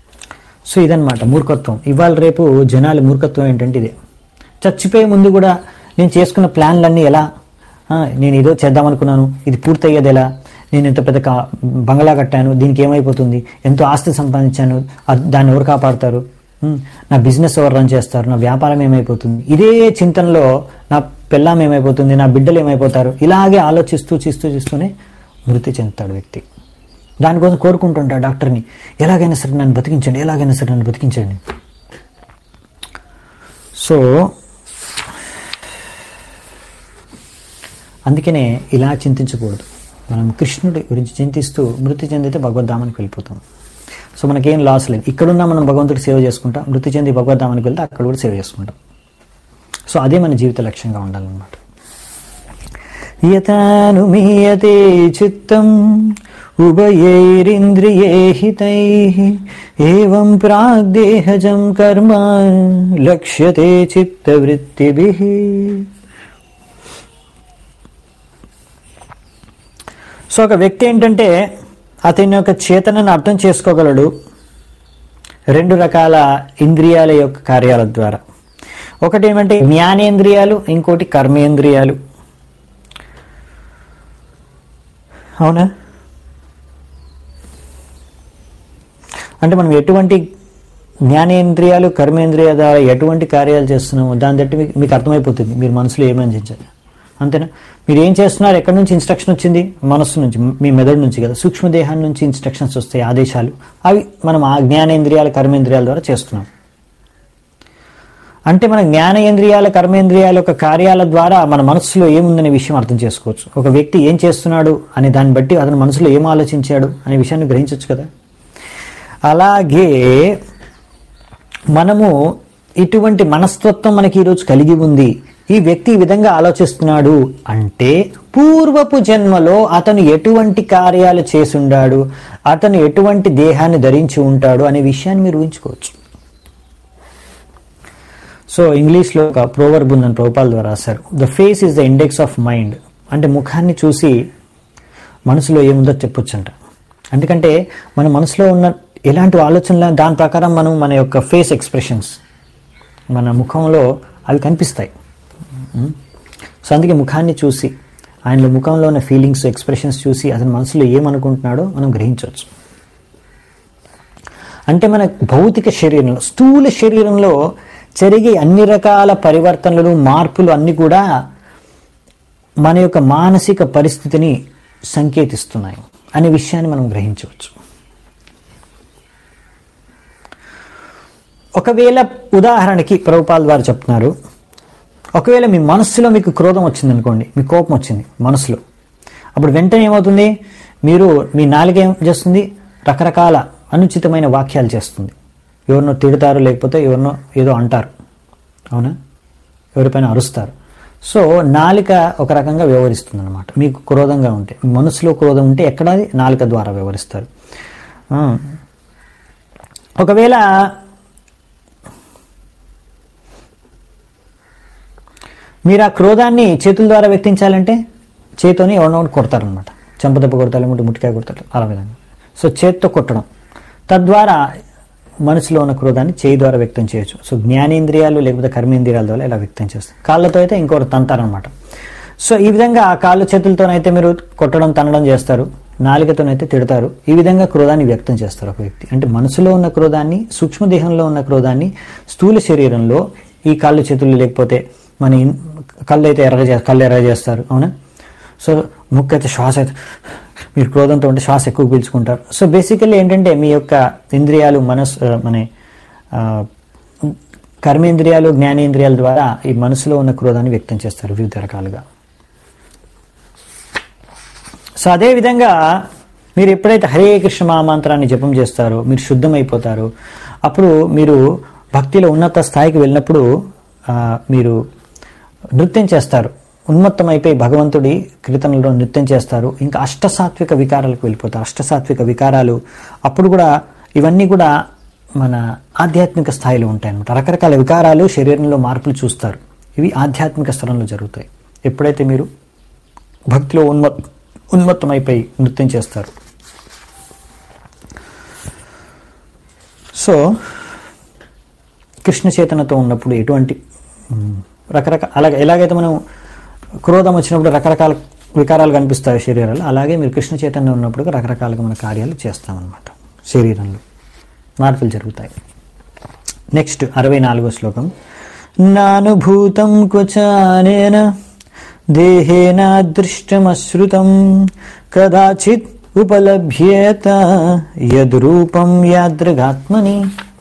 సో ఇదన్నమాట మూర్ఖత్వం ఇవాళ రేపు జనాల మూర్ఖత్వం ఏంటంటే ఇదే చచ్చిపోయే ముందు కూడా నేను చేసుకున్న ప్లాన్లన్నీ ఎలా ఆ, నేను ఏదో చేద్దాం అనుకున్నాను ఇది పూర్తయ్యేది ఎలా నేను ఇంత పెద్ద కా- బంగ్లా కట్టాను దీనికి ఏమైపోతుంది ఎంతో ఆస్తి సంపాదించాను అద్- దాన్ని ఎవరు కాపాడతారు ఉమ్, నా బిజినెస్ ఎవరు రన్ చేస్తారు నా వ్యాపారం ఏమైపోతుంది ఇదే చింతనలో నా పెళ్ళాం ఏమైపోతుంది నా బిడ్డలు ఏమైపోతారు ఇలాగే ఆలోచిస్తూ చేస్తూ చేస్తూనే మృతి చెందుతాడు వ్యక్తి దానికోసం కోరుకుంటుంటాడు డాక్టర్ని ఎలాగైనా సరే నన్ను బతికించండి ఎలాగైనా సరే నన్ను బతికించండి సో అందుకనే ఇలా చింతించకూడదు మనం కృష్ణుడి గురించి చింతిస్తూ మృతి చెందితే భగవద్ధామానికి వెళ్ళిపోతాం సో మనకేం లాస్ లేదు ఇక్కడున్నా మనం భగవంతుడి సేవ చేసుకుంటాం మృతి చెంది భగవద్ధామానికి వెళ్తే అక్కడ కూడా సేవ చేసుకుంటాం సో అదే మన జీవిత లక్ష్యంగా ఉండాలన్నమాట యథానుమీయతే చిత్తం ఉభయైరింద్రియే హితై ఏవం ప్రాగ్దేహజం కర్మ లక్ష్యతే చిత్తవృత్తిభిః సో ఒక వ్యక్తి ఏంటంటే అతని యొక్క చేతనను అర్థం చేసుకోగలడు రెండు రకాల ఇంద్రియాల యొక్క కార్యాల ద్వారా ఒకటి ఏమంటే జ్ఞానేంద్రియాలు ఇంకోటి కర్మేంద్రియాలు అవునా అంటే మనం ఎటువంటి జ్ఞానేంద్రియాలు కర్మేంద్రియాల ద్వారా ఎటువంటి కార్యాలు చేస్తున్నామో దాన్ని బట్టి మీకు- మీకు అర్థమైపోతుంది మీరు మనసులో ఏమని చించాలి అంతేనా మీరు ఏం చేస్తున్నారు ఎక్కడి నుంచి ఇన్స్ట్రక్షన్ వచ్చింది మనస్సు నుంచి మీ మెదడు నుంచి కదా సూక్ష్మదేహం నుంచి ఇన్స్ట్రక్షన్స్ వస్తాయి ఆదేశాలు అవి మనం ఆ జ్ఞానేంద్రియాల కర్మేంద్రియాల ద్వారా చేస్తున్నాం అంటే మన జ్ఞానేంద్రియాల కర్మేంద్రియాల యొక్క కార్యాల ద్వారా మన మనసులో ఏముందనే విషయం అర్థం చేసుకోవచ్చు ఒక వ్యక్తి ఏం చేస్తున్నాడు అనే దాన్ని బట్టి అతను మనసులో ఏం ఆలోచించాడు అనే విషయాన్ని గ్రహించవచ్చు కదా అలాగే మనము ఇటువంటి మనస్తత్వం మనకి ఈరోజు కలిగి ఉంది ఈ వ్యక్తి ఈ విధంగా ఆలోచిస్తున్నాడు అంటే పూర్వపు జన్మలో అతను ఎటువంటి కార్యాలు చేసి ఉండాడు అతను ఎటువంటి దేహాన్ని ధరించి ఉంటాడు అనే విషయాన్ని మీరు ఊహించుకోవచ్చు సో ఇంగ్లీష్లో ఒక ప్రోవర్బ్ ఉందని ప్రభుపాల్ ద్వారా రాశారు the face is the index of mind అంటే ముఖాన్ని చూసి మనసులో ఏముందో చెప్పొచ్చంట ఎందుకంటే మన మనసులో ఉన్న ఎలాంటి ఆలోచనలు దాని ప్రకారం మనం మన యొక్క ఫేస్ ఎక్స్ప్రెషన్స్ మన ముఖంలో అవి కనిపిస్తాయి ఉం? సో అందుకే ముఖాన్ని చూసి ఆయనలో ముఖంలో ఉన్న ఫీలింగ్స్ ఎక్స్ప్రెషన్స్ చూసి అతని మనసులో ఏమనుకుంటున్నాడో మనం గ్రహించవచ్చు అంటే మన భౌతిక శరీరంలో స్థూల శరీరంలో జరిగే అన్ని రకాల పరివర్తనలు మార్పులు అన్నీ కూడా మన యొక్క మానసిక పరిస్థితిని సంకేతిస్తున్నాయి అనే విషయాన్ని మనం గ్రహించవచ్చు ఒకవేళ ఉదాహరణకి ప్రభుపాల్ వారు చెప్తున్నారు ఒకవేళ మీ మనస్సులో మీకు క్రోధం వచ్చింది అనుకోండి మీ కోపం వచ్చింది మనసులో అప్పుడు వెంటనే ఏమవుతుంది మీరు మీ నాలుక ఏం చేస్తుంది రకరకాల అనుచితమైన వాక్యాలు చేస్తుంది ఎవరినో తిడతారు లేకపోతే ఎవరినో ఏదో అంటారు అవునా ఎవరిపైన అరుస్తారు సో నాలిక ఒక రకంగా వ్యవహరిస్తుంది అనమాట మీకు క్రోధంగా ఉంటే మీ మనసులో క్రోధం ఉంటే ఎక్కడ అది నాలిక ద్వారా వ్యవహరిస్తారు ఆ. ఒకవేళ మీరు ఆ క్రోధాన్ని చేతుల ద్వారా వ్యక్తించాలంటే చేతితోని ఎవరినో ఒకటి కొడతారనమాట చెంపదెబ్బ కొడతారు లేకుంటే ముట్టికాయ కొడతారు అలా విధంగా సో చేతితో కొట్టడం తద్వారా మనసులో ఉన్న క్రోధాన్ని చేయి ద్వారా వ్యక్తం చేయొచ్చు సో జ్ఞానేంద్రియాలు లేకపోతే కర్మేంద్రియాల ద్వారా ఇలా వ్యక్తం చేస్తారు కాళ్ళతో అయితే ఇంకొకటి తంతారనమాట సో ఈ విధంగా ఆ కాళ్ళు చేతులతోనైతే మీరు కొట్టడం తనడం చేస్తారు నాలుకతోనైతే తిడతారు ఈ విధంగా క్రోధాన్ని వ్యక్తం చేస్తారు ఒక వ్యక్తి అంటే మనసులో ఉన్న క్రోధాన్ని సూక్ష్మదేహంలో ఉన్న క్రోధాన్ని స్థూల శరీరంలో ఈ కాళ్ళు చేతులు లేకపోతే మన ఇన్- కళ్ళు అయితే ఎర్ర చే కళ్ళు ఎర్ర చేస్తారు అవునా సో ముక్కు అయితే శ్వాస అయితే మీరు క్రోధంతో ఉంటే శ్వాస ఎక్కువ పీల్చుకుంటారు సో బేసికల్లీ ఏంటంటే మీ యొక్క ఇంద్రియాలు మనస్ ఆ, మన ఆ, కర్మేంద్రియాలు జ్ఞానేంద్రియాల ద్వారా ఈ మనసులో ఉన్న క్రోధాన్ని వ్యక్తం చేస్తారు వివిధ రకాలుగా సో అదే విధంగా మీరు ఎప్పుడైతే హరే కృష్ణ మహామంత్రాన్ని జపం చేస్తారో మీరు శుద్ధమైపోతారు అప్పుడు మీరు భక్తిలో ఉన్నత స్థాయికి వెళ్ళినప్పుడు ఆ, మీరు నృత్యం చేస్తారు ఉన్మత్తమైపోయి భగవంతుడి కీర్తనలో నృత్యం చేస్తారు ఇంకా అష్టసాత్విక వికారాలకు వెళ్ళిపోతారు అష్టసాత్విక వికారాలు అప్పుడు కూడా ఇవన్నీ కూడా మన ఆధ్యాత్మిక స్థాయిలో ఉంటాయి అన్నమాట రకరకాల వికారాలు శరీరంలో మార్పులు చూస్తారు ఇవి ఆధ్యాత్మిక స్థలంలో జరుగుతాయి ఎప్పుడైతే మీరు భక్తిలో ఉన్మత్ ఉన్మత్తమైపోయి నృత్యం చేస్తారు సో కృష్ణ చేతనతో ఉన్నప్పుడు ఎటువంటి మ్, రకరకాల అలాగే ఎలాగైతే మనం క్రోధం వచ్చినప్పుడు రకరకాల వికారాలు కనిపిస్తాయి శరీరాలు అలాగే మీరు కృష్ణ చైతన్యం ఉన్నప్పుడు రకరకాలుగా మన కార్యాలు చేస్తామన్నమాట శరీరంలో మార్పులు జరుగుతాయి నెక్స్ట్ అరవై నాలుగో శ్లోకం నానుభూతం క్వచానేన దేహేన దృష్టమశ్రుతం కదాచిత్ ఉపలభ్యేత యద్రూపం యాదృగాత్మని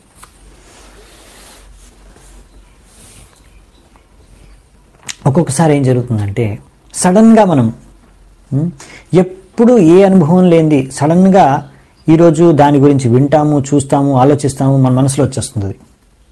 ఒక్కొక్కసారి ఏం జరుగుతుందంటే సడన్గా మనం ఉమ్, ఎప్పుడు ఏ అనుభవం లేనిది సడన్గా ఈరోజు దాని గురించి వింటాము చూస్తాము ఆలోచిస్తాము మన మనసులో వచ్చేస్తుంది అది.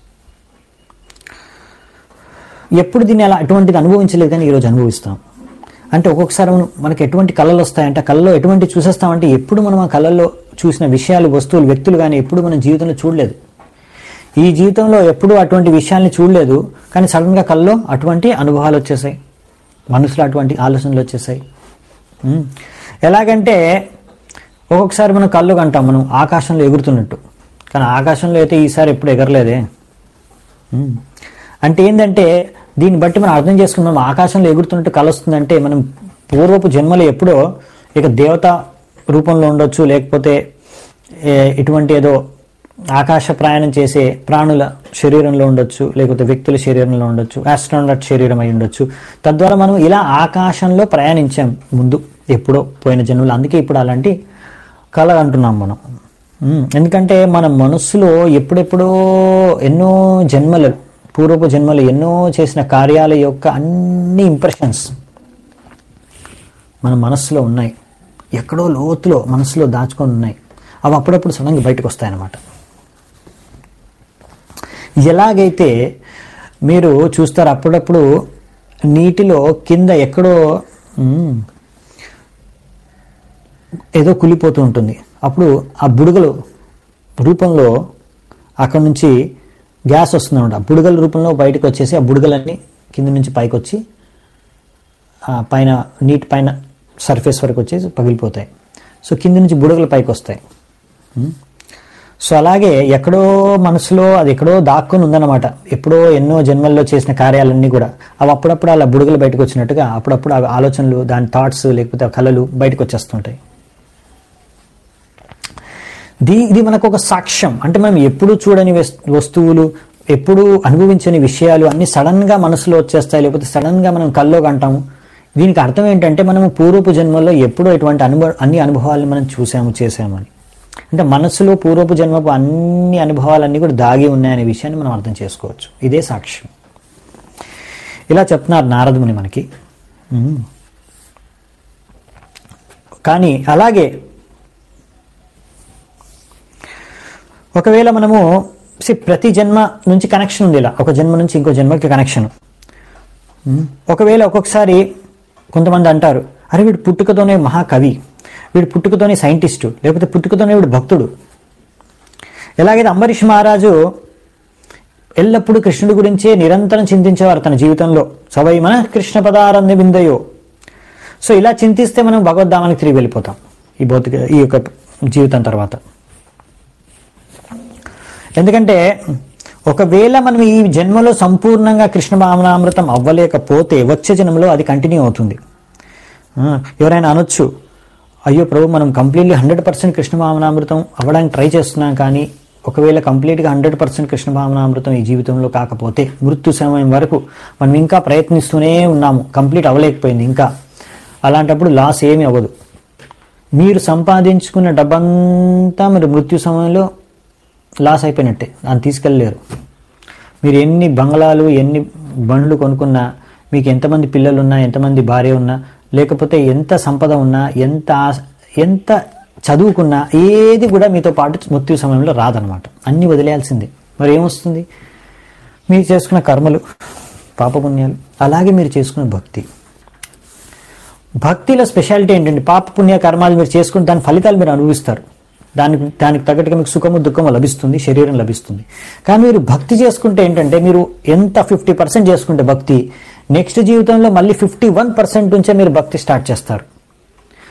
ఎప్పుడు దీన్ని అలా అటువంటిది అనుభవించలేదు కానీ ఈరోజు అనుభవిస్తాం అంటే ఒక్కొక్కసారి మనం- మనకి ఎటువంటి కళలు వస్తాయంటే ఆ కళలో ఎటువంటి చూసేస్తామంటే ఎప్పుడు మనం ఆ కళల్లో చూసిన విషయాలు వస్తువులు వ్యక్తులు కానీ ఎప్పుడు మన జీవితంలో చూడలేదు ఈ జీవితంలో ఎప్పుడూ అటువంటి విషయాల్ని చూడలేదు కానీ సడన్గా కళ్ళలో అటువంటి అనుభవాలు వచ్చేసాయి మనసులో అటువంటి ఆలోచనలు వచ్చేసాయి ఉమ్. ఎలాగంటే ఒక్కొక్కసారి మనం కళ్ళు కంటాం మనం ఆకాశంలో ఎగురుతున్నట్టు కానీ ఆకాశంలో అయితే ఈసారి ఎప్పుడు ఎగరలేదే ఉమ్. అంటే ఏంటంటే దీన్ని బట్టి మనం అర్థం చేసుకున్నాం ఆకాశంలో ఎగురుతున్నట్టు కళ వస్తుందంటే మనం పూర్వపు జన్మలో ఎప్పుడో ఇక దేవత రూపంలో ఉండొచ్చు లేకపోతే ఏ, ఇటువంటి ఏదో ఆకాశ ప్రయాణం చేసే ప్రాణుల శరీరంలో ఉండొచ్చు లేకపోతే వ్యక్తుల శరీరంలో ఉండొచ్చు ఆస్ట్రోనట్ శరీరం అయి ఉండొచ్చు తద్వారా మనం ఇలా ఆకాశంలో ప్రయాణించాం ముందు ఎప్పుడో పోయిన జన్మలో అందుకే ఇప్పుడు అలాంటి కళ అంటున్నాం మనం ఉమ్, ఎందుకంటే మన మనస్సులో ఎప్పుడెప్పుడో ఎన్నో జన్మలు పూర్వపు జన్మలు ఎన్నో చేసిన కార్యాల యొక్క అన్ని ఇంప్రెషన్స్ మన మనస్సులో ఉన్నాయి ఎక్కడో లోతులో మనసులో దాచుకొని ఉన్నాయి అవి అప్పుడప్పుడు సడన్గా బయటకు వస్తాయన్నమాట ఎలాగైతే మీరు చూస్తారు అప్పుడప్పుడు నీటిలో కింద ఎక్కడో మ్, ఏదో కులిపోతూ ఉంటుంది అప్పుడు ఆ బుడగలు రూపంలో అక్కడ నుంచి గ్యాస్ వస్తుందన్నమాట ఆ బుడగల రూపంలో బయటకు వచ్చేసి ఆ బుడగలన్నీ కింద నుంచి పైకి వచ్చి ఆ పైన నీటి పైన సర్ఫేస్ వరకు వచ్చేసి పగిలిపోతాయి సో కింద నుంచి బుడగలు పైకి వస్తాయి ఉమ్. సో అలాగే ఎక్కడో మనసులో అది ఎక్కడో దాక్కుని ఉందన్నమాట ఎప్పుడో ఎన్నో జన్మల్లో చేసిన కార్యాలన్నీ కూడా అవి అప్పుడప్పుడు అలా బుడగలు బయటకు వచ్చినట్టుగా అప్పుడప్పుడు ఆ ఆలోచనలు దాని థాట్స్ లేకపోతే ఆ కళలు బయటకు వచ్చేస్తుంటాయి దీ ఇది మనకు ఒక సాక్ష్యం అంటే మనం ఎప్పుడు చూడని వస్- వస్తువులు ఎప్పుడు అనుభవించని విషయాలు అన్ని సడన్ గా మనసులో వచ్చేస్తాయి లేకపోతే సడన్ గా మనం కల్లోకి అంటాము దీనికి అర్థం ఏంటంటే మనము పూర్వపు జన్మల్లో ఎప్పుడో ఇటువంటి అనుభవ అన్ని అనుభవాలను మనం చూసాము చేసాము అని అంటే మనసులో పూర్వపు జన్మపు అన్ని అనుభవాలన్నీ కూడా దాగి ఉన్నాయనే విషయాన్ని మనం అర్థం చేసుకోవచ్చు ఇదే సాక్ష్యం ఇలా చెప్తున్నారు నారదుముని మనకి ఉమ్. కానీ అలాగే ఒకవేళ మనము see, ప్రతి జన్మ నుంచి కనెక్షన్ ఉంది ఇలా ఒక జన్మ నుంచి ఇంకో జన్మకి కనెక్షన్ ఒకవేళ ఒక్కొక్కసారి కొంతమంది అంటారు అరే వీడు పుట్టుకతోనే మహాకవి వీడు పుట్టుకతోనే సైంటిస్టు లేకపోతే పుట్టుకతోనే వీడు భక్తుడు ఎలాగైతే అంబరీష్ మహారాజు ఎల్లప్పుడూ కృష్ణుడి గురించే నిరంతరం చింతించేవారు తన జీవితంలో సవై మన కృష్ణ పదారంధ విందయో సో ఇలా చింతిస్తే మనం భగవద్ధామానికి తిరిగి వెళ్ళిపోతాం ఈ భౌతిక ఈ యొక్క జీవితం తర్వాత ఎందుకంటే ఒకవేళ మనం ఈ జన్మలో సంపూర్ణంగా కృష్ణ భావనామృతం అవ్వలేకపోతే వచ్చే జన్మలో అది కంటిన్యూ అవుతుంది ఆ, ఎవరైనా అనొచ్చు అయ్యో ప్రభు మనం కంప్లీట్లీ హండ్రెడ్ పర్సెంట్ కృష్ణ భావనామృతం అవ్వడానికి ట్రై చేస్తున్నాం కానీ ఒకవేళ కంప్లీట్గా హండ్రెడ్ పర్సెంట్ కృష్ణ భావనామృతం ఈ జీవితంలో కాకపోతే మృత్యు సమయం వరకు మనం ఇంకా ప్రయత్నిస్తూనే ఉన్నాము కంప్లీట్ అవ్వలేకపోయింది ఇంకా అలాంటప్పుడు లాస్ ఏమీ అవ్వదు మీరు సంపాదించుకున్న డబ్బంతా మీరు మృత్యు సమయంలో లాస్ అయిపోయినట్టే దాన్ని తీసుకెళ్ళలేరు మీరు ఎన్ని బంగ్లాలు ఎన్ని బండ్లు కొనుక్కున్నా మీకు ఎంతమంది పిల్లలు ఉన్నా ఎంతమంది భార్య ఉన్నా లేకపోతే ఎంత సంపద ఉన్నా ఎంత ఆశ- ఎంత చదువుకున్నా ఏది కూడా మీతో పాటు మృత్యు సమయంలో రాదనమాట అన్నీ వదిలేయాల్సిందే మరి ఏమొస్తుంది మీరు చేసుకున్న కర్మలు పాపపుణ్యాలు అలాగే మీరు చేసుకున్న భక్తి భక్తిలో స్పెషాలిటీ ఏంటంటే పాప పుణ్య కర్మాలు మీరు చేసుకుని దాని ఫలితాలు మీరు అనుభవిస్తారు దానికి దానికి తగ్గట్టుగా మీకు సుఖము దుఃఖము లభిస్తుంది శరీరం లభిస్తుంది కానీ మీరు భక్తి చేసుకుంటే ఏంటంటే మీరు ఎంత ఫిఫ్టీ పర్సెంట్ చేసుకుంటే భక్తి నెక్స్ట్ జీవితంలో మళ్ళీ ఫిఫ్టీ వన్ పర్సెంట్ నుంచే మీరు భక్తి స్టార్ట్ చేస్తారు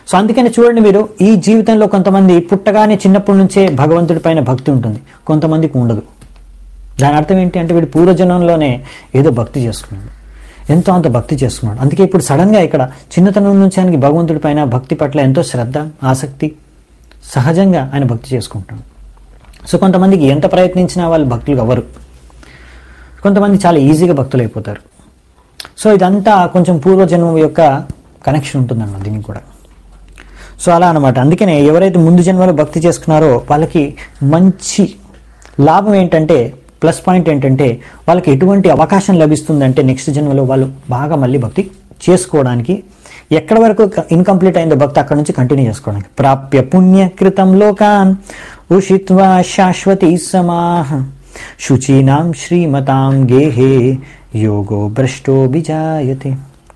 సో అందుకని చూడండి మీరు ఈ జీవితంలో కొంతమంది పుట్టగానే చిన్నప్పటి నుంచే భగవంతుడి పైన భక్తి ఉంటుంది కొంతమందికి ఉండదు దాని అర్థం ఏంటి అంటే వీడు పూర్వజన్మంలోనే ఏదో భక్తి చేసుకున్నాడు ఎంతో అంత భక్తి చేసుకున్నాడు అందుకే ఇప్పుడు సడన్గా ఇక్కడ చిన్నతనం నుంచి ఆయనకి భగవంతుడి పైన భక్తి పట్ల ఎంతో శ్రద్ధ ఆసక్తి సహజంగా ఆయన భక్తి చేసుకుంటాడు సో కొంతమందికి ఎంత ప్రయత్నించినా వాళ్ళు భక్తులు అవ్వరు కొంతమంది చాలా ఈజీగా భక్తులు అయిపోతారు సో ఇదంతా కొంచెం పూర్వజన్మం యొక్క కనెక్షన్ ఉంటుందన్నమాట దీనికి కూడా సో అలా అనమాట అందుకనే ఎవరైతే ముందు జన్మలో భక్తి చేసుకున్నారో వాళ్ళకి మంచి లాభం ఏంటంటే ప్లస్ పాయింట్ ఏంటంటే వాళ్ళకి ఎటువంటి అవకాశం లభిస్తుందంటే నెక్స్ట్ జన్మలో వాళ్ళు బాగా మళ్ళీ భక్తి చేసుకోవడానికి ఎక్కడ వరకు ఇన్కంప్లీట్ అయిందో భక్తి అక్కడ నుంచి కంటిన్యూ చేసుకోవడానికి ప్రాప్య పుణ్యకృతం లోకాన్ ఉషిత్వా శాశ్వతి సమాహ శుచీనాం శ్రీమతాం గేహే యోగో భ్రష్టో విజాయతే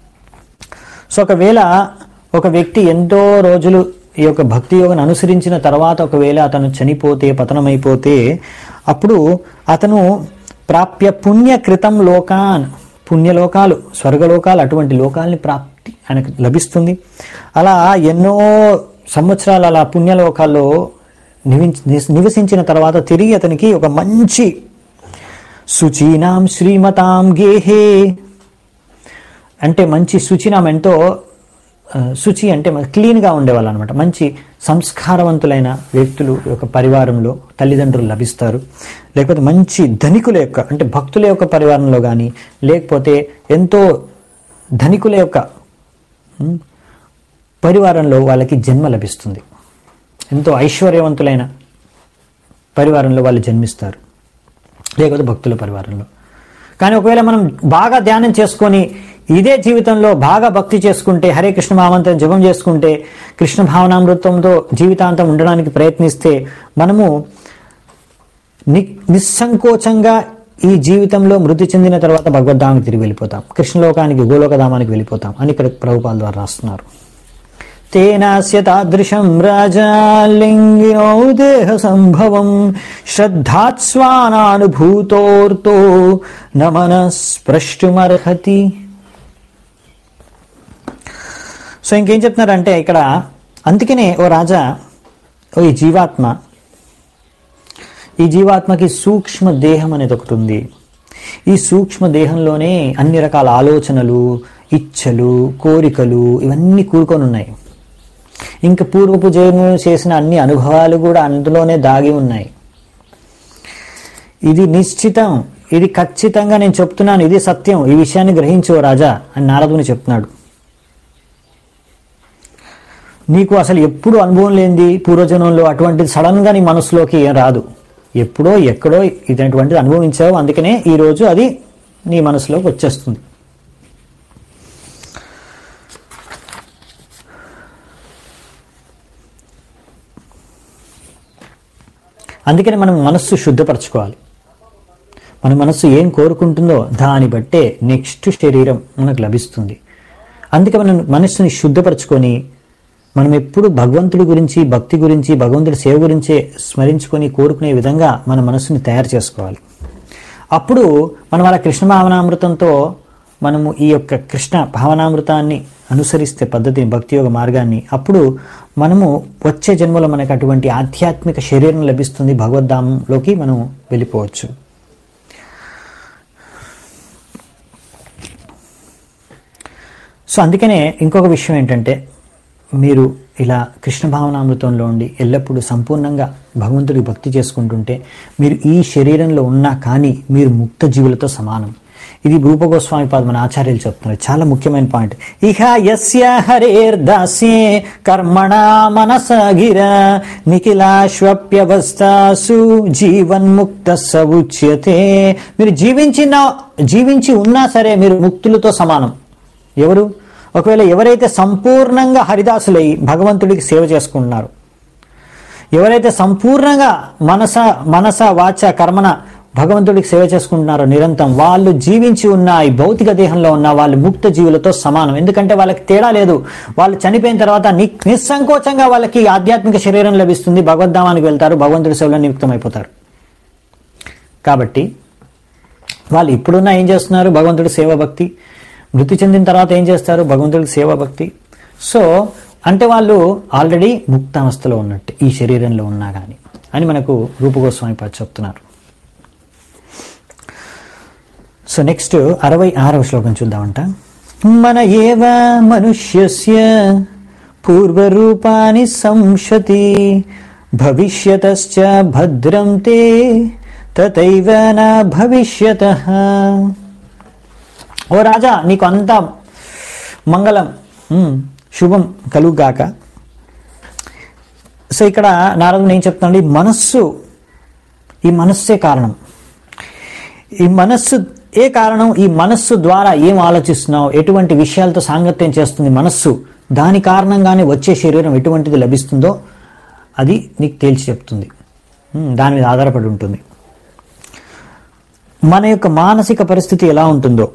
సో ఒకవేళ ఒక వ్యక్తి ఎంతో రోజులు ఈ యొక్క భక్తి యోగను అనుసరించిన తర్వాత ఒకవేళ అతను చనిపోతే పతనమైపోతే అప్పుడు అతను ప్రాప్య పుణ్యకృతం లోకాన్ పుణ్యలోకాలు స్వర్గలోకాలు అటువంటి లోకాలని ప్రాప్తి ఆయనకు లభిస్తుంది అలా ఎన్నో సంవత్సరాలు అలా పుణ్యలోకాల్లో నివించ నివసించిన తర్వాత తిరిగి అతనికి ఒక మంచి శుచీనాం శ్రీమతాం గేహే అంటే మంచి శుచినాం ఎంతో ఆ, శుచి అంటే మన క్లీన్గా ఉండేవాళ్ళు అనమాట మంచి సంస్కారవంతులైన వ్యక్తులు యొక్క పరివారంలో తల్లిదండ్రులు లభిస్తారు లేకపోతే మంచి ధనికుల యొక్క అంటే భక్తుల యొక్క పరివారంలో కానీ లేకపోతే ఎంతో ధనికుల యొక్క ఉమ్, పరివారంలో వాళ్ళకి జన్మ లభిస్తుంది ఎంతో ఐశ్వర్యవంతులైన పరివారంలో వాళ్ళు జన్మిస్తారు లేకపోతే భక్తుల పరివారంలో కానీ ఒకవేళ మనం బాగా ధ్యానం చేసుకొని ఇదే జీవితంలో బాగా భక్తి చేసుకుంటే హరే కృష్ణ మహామంత్రం జపం చేసుకుంటే కృష్ణ భావనామృతంతో జీవితాంతం ఉండడానికి ప్రయత్నిస్తే మనము ని నిస్సంకోచంగా ఈ జీవితంలో మృతి చెందిన తర్వాత భగవద్ధామానికి తిరిగి వెళ్ళిపోతాం కృష్ణలోకానికి గోలోకధామానికి వెళ్ళిపోతాం అని ఇక్కడ ప్రభుపాల ద్వారా రాస్తున్నారు తేనాస్య తాదృశం రాజా లింగినో దేహ సంభవం శ్రద్ధాత్స్వానానుభూతోర్తో నమన స్పృష్టుమర్హతి సో ఇంకేం చెప్తున్నారంటే ఇక్కడ అందుకనే ఓ రాజా ఓ ఈ జీవాత్మ ఈ జీవాత్మకి సూక్ష్మ దేహం అనేది ఒకటి ఉంది ఈ సూక్ష్మ దేహంలోనే అన్ని రకాల ఆలోచనలు ఇచ్చలు కోరికలు ఇవన్నీ కూరుకొని ఉన్నాయి ఇంకా పూర్వపు జన్మలు చేసిన అన్ని అనుభవాలు కూడా అందులోనే దాగి ఉన్నాయి ఇది నిశ్చితం ఇది ఖచ్చితంగా నేను చెప్తున్నాను ఇది సత్యం ఈ విషయాన్ని గ్రహించు రాజా అని నారదుని చెప్తున్నాడు నీకు అసలు ఎప్పుడు అనుభవం లేనిది పూర్వజనంలో అటువంటిది సడన్ గా నీ మనసులోకి ఏం రాదు ఎప్పుడో ఎక్కడో ఇటువంటిది అనుభవించావు అందుకనే ఈ రోజు అది నీ మనసులోకి వచ్చేస్తుంది అందుకని మనం మనస్సు శుద్ధపరచుకోవాలి మన మనస్సు ఏం కోరుకుంటుందో దాన్ని బట్టే నెక్స్ట్ శరీరం మనకు లభిస్తుంది అందుకే మనం మనస్సుని శుద్ధపరచుకొని మనం ఎప్పుడు భగవంతుడి గురించి భక్తి గురించి భగవంతుడి సేవ గురించే స్మరించుకొని కోరుకునే విధంగా మన మనస్సుని తయారు చేసుకోవాలి అప్పుడు మనం అలా కృష్ణ భావనామృతంతో మనము ఈ యొక్క కృష్ణ భావనామృతాన్ని అనుసరిస్తే పద్ధతిని భక్తి యోగ మార్గాన్ని అప్పుడు మనము వచ్చే జన్మలో మనకు అటువంటి ఆధ్యాత్మిక శరీరం లభిస్తుంది భగవద్ధామంలోకి మనం వెళ్ళిపోవచ్చు సో అందుకనే ఇంకొక విషయం ఏంటంటే మీరు ఇలా కృష్ణ భావనామృతంలో ఉండి ఎల్లప్పుడూ సంపూర్ణంగా భగవంతుడికి భక్తి చేసుకుంటుంటే మీరు ఈ శరీరంలో ఉన్నా కానీ మీరు ముక్త జీవులతో సమానం ఇది రూపగోస్వామి పాద మన ఆచార్యులు చెప్తున్నారు చాలా ముఖ్యమైన పాయింట్ ఇహ యస్య హరేర్దాస్యే కర్మణ మనస గిర నిఖిలాశ్వప్యవస్థాసు జీవన్ముక్త సవుచ్యతే మీరు జీవించిన జీవించి ఉన్నా సరే మీరు ముక్తులతో సమానం ఎవరు ఒకవేళ ఎవరైతే సంపూర్ణంగా హరిదాసులై భగవంతుడికి సేవ చేసుకుంటున్నారు ఎవరైతే సంపూర్ణంగా మనస మనస వాచ కర్మన భగవంతుడికి సేవ చేసుకుంటున్నారో నిరంతరం వాళ్ళు జీవించి ఉన్న ఈ భౌతిక దేహంలో ఉన్న వాళ్ళు ముక్త జీవులతో సమానం ఎందుకంటే వాళ్ళకి తేడా లేదు వాళ్ళు చనిపోయిన తర్వాత ని నిస్సంకోచంగా వాళ్ళకి ఆధ్యాత్మిక శరీరం లభిస్తుంది భగవద్ధామానికి వెళ్తారు భగవంతుడి సేవలో నియుక్తం అయిపోతారు కాబట్టి వాళ్ళు ఇప్పుడున్నా ఏం చేస్తున్నారు భగవంతుడి సేవ భక్తి మృతి చెందిన తర్వాత ఏం చేస్తారు భగవంతుడికి సేవ భక్తి సో అంటే వాళ్ళు ఆల్రెడీ ముక్తావస్థలో ఉన్నట్టు ఈ శరీరంలో ఉన్నా కానీ అని మనకు రూపగోస్వామి పాద చెప్తున్నారు సో నెక్స్ట్ అరవై ఆరవ శ్లోకం చూద్దామంట మన ఏవ మనుష్యస్య పూర్వరూపాని సంశతి భవిష్యతశ్చ భద్రం తే తథైవ నా భవిష్యత ఓ రాజా నీకు అంతా మంగళం ఉమ్, శుభం కలుగుగాక సో ఇక్కడ నారదుడు ఏం చెప్తానండి మనస్సు ఈ మనస్సే కారణం ఈ మనస్సు ఏ కారణం ఈ మనస్సు ద్వారా ఏం ఆలోచిస్తున్నావు ఎటువంటి విషయాలతో సాంగత్యం చేస్తుంది మనస్సు దాని కారణంగానే వచ్చే శరీరం ఎటువంటిది లభిస్తుందో అది నీకు తేల్చి చెప్తుంది ఉమ్, దాని మీద ఆధారపడి ఉంటుంది మన యొక్క మానసిక పరిస్థితి ఎలా ఉంటుందో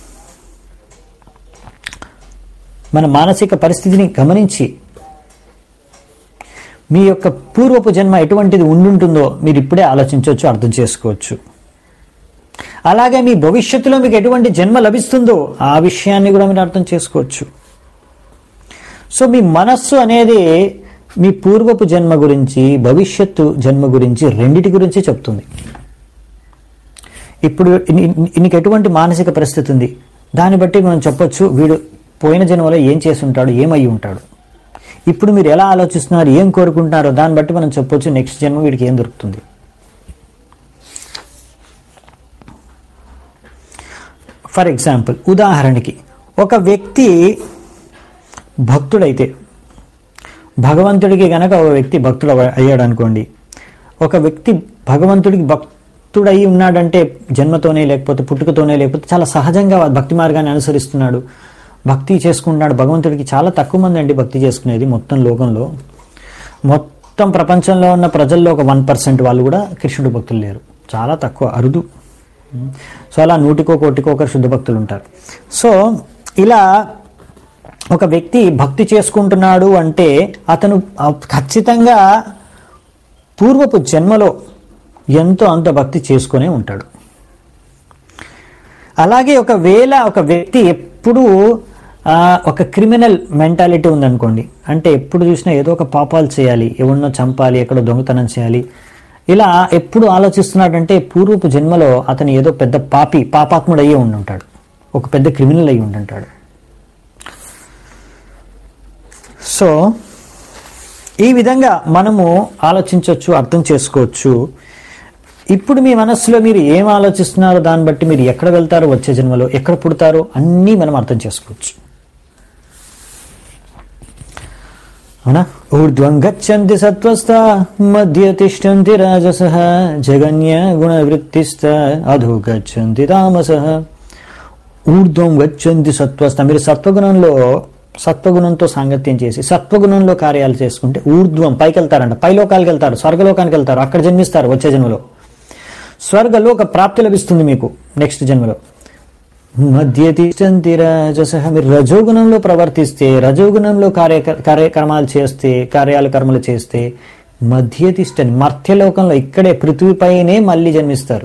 మన మానసిక పరిస్థితిని గమనించి మీ యొక్క పూర్వపు జన్మ ఎటువంటిది ఉండుంటుందో మీరు ఇప్పుడే ఆలోచించవచ్చు అర్థం చేసుకోవచ్చు అలాగే మీ భవిష్యత్తులో మీకు ఎటువంటి జన్మ లభిస్తుందో ఆ విషయాన్ని కూడా మీరు అర్థం చేసుకోవచ్చు సో మీ మనస్సు అనేది మీ పూర్వపు జన్మ గురించి భవిష్యత్తు జన్మ గురించి రెండిటి గురించి చెప్తుంది ఇప్పుడు నీ- నీకు ఎటువంటి మానసిక పరిస్థితి ఉంది దాన్ని బట్టి మనం చెప్పొచ్చు వీడు పోయిన జన్మలో ఏం చేసి ఉంటాడు ఏమై ఉంటాడు ఇప్పుడు మీరు ఎలా ఆలోచిస్తున్నారు ఏం కోరుకుంటున్నారో దాన్ని బట్టి మనం చెప్పొచ్చు నెక్స్ట్ జన్మ వీడికి ఏం దొరుకుతుంది ఫర్ ఎగ్జాంపుల్ ఉదాహరణకి ఒక వ్యక్తి భక్తుడైతే భగవంతుడికి గనక ఒక వ్యక్తి భక్తుడు అవ- అయ్యాడు అనుకోండి ఒక వ్యక్తి భగవంతుడికి భక్తుడై ఉన్నాడంటే జన్మతోనే లేకపోతే పుట్టుకతోనే లేకపోతే చాలా సహజంగా భక్తి మార్గాన్ని అనుసరిస్తున్నాడు భక్తి చేసుకుంటున్నాడు భగవంతుడికి చాలా తక్కువ మంది అండి భక్తి చేసుకునేది మొత్తం లోకంలో మొత్తం ప్రపంచంలో ఉన్న ప్రజల్లో ఒక వన్ పర్సెంట్ వాళ్ళు కూడా కృష్ణుడు భక్తులు లేరు చాలా తక్కువ అరుదు సో అలా నూటికో కోటికో ఒకరు శుద్ధ భక్తులు ఉంటారు సో ఇలా ఒక వ్యక్తి భక్తి చేసుకుంటున్నాడు అంటే అతను ఆ ఖచ్చితంగా పూర్వపు జన్మలో ఎంతో అంత భక్తి చేసుకునే ఉంటాడు అలాగే ఒకవేళ ఒక వ్యక్తి ఎప్పుడూ ఆ, ఒక క్రిమినల్ మెంటాలిటీ ఉందనుకోండి అంటే ఎప్పుడు చూసినా ఏదో ఒక పాపాలు చేయాలి ఎవరినో చంపాలి ఎక్కడో దొంగతనం చేయాలి ఇలా ఎప్పుడు ఆలోచిస్తున్నాడంటే పూర్వపు జన్మలో అతను ఏదో పెద్ద పాపి పాపాత్ముడు అయ్యే ఉండి ఉంటాడు ఒక పెద్ద క్రిమినల్ అయ్యి ఉండుంటాడు సో ఈ విధంగా మనము ఆలోచించవచ్చు అర్థం చేసుకోవచ్చు ఇప్పుడు మీ మనస్సులో మీరు ఏం ఆలోచిస్తున్నారో దాన్ని బట్టి మీరు ఎక్కడ వెళ్తారో వచ్చే జన్మలో ఎక్కడ పుడతారో అన్నీ మనం అర్థం చేసుకోవచ్చు అవునా ఊర్ధ్వం గచ్చంతి సత్వస్థ మధ్య తిష్టంతి రాజస జగన్య గుణవృత్తిస్థ అధో గచ్చంతి తామస ఊర్ధ్వం గచ్చంతి సత్వస్థ మీరు సత్వగుణంలో సత్వగుణంతో సాంగత్యం చేసి సత్వగుణంలో కార్యాలు చేసుకుంటే ఊర్ధ్వం పైకి వెళ్తారంట పైలోకాలకు వెళ్తారు స్వర్గలోకానికి వెళ్తారు అక్కడ జన్మిస్తారు వచ్చే జన్మలో స్వర్గలోక ప్రాప్తి లభిస్తుంది మీకు నెక్స్ట్ జన్మలో మధ్య తిష్టంతి రాజస మీరు రజోగుణంలో ప్రవర్తిస్తే రజోగుణంలో కార్య కార్యక్రమాలు చేస్తే కార్యాలు కర్మలు చేస్తే మధ్య తిష్టని మర్త్యలోకంలో ఇక్కడే పృథ్వీపైనే మళ్ళీ జన్మిస్తారు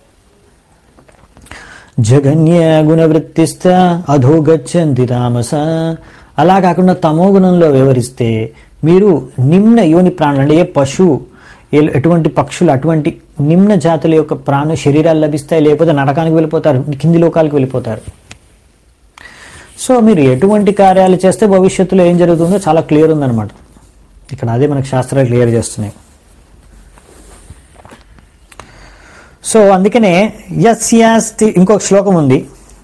జగన్య గుణవృత్తిస్థ అధో గచ్చంతి తామస అలా కాకుండా తమో గుణంలో వివరిస్తే మీరు నిమ్న యోని ప్రాణులు అంటే ఏ పశువు ఏ- ఎటువంటి పక్షులు అటువంటి నిమ్న జాతుల యొక్క ప్రాణ శరీరాలు లభిస్తాయి లేకపోతే నరకానికి వెళ్ళిపోతారు కింది లోకాలకు వెళ్ళిపోతారు సో మీరు ఎటువంటి కార్యాలు చేస్తే భవిష్యత్తులో ఏం జరుగుతుందో చాలా క్లియర్ ఉందన్నమాట ఇక్కడ అదే మనకు శాస్త్రాలు క్లియర్ చేస్తున్నాయి సో అందుకనే యస్యాస్తి ఇంకొక శ్లోకం ఉంది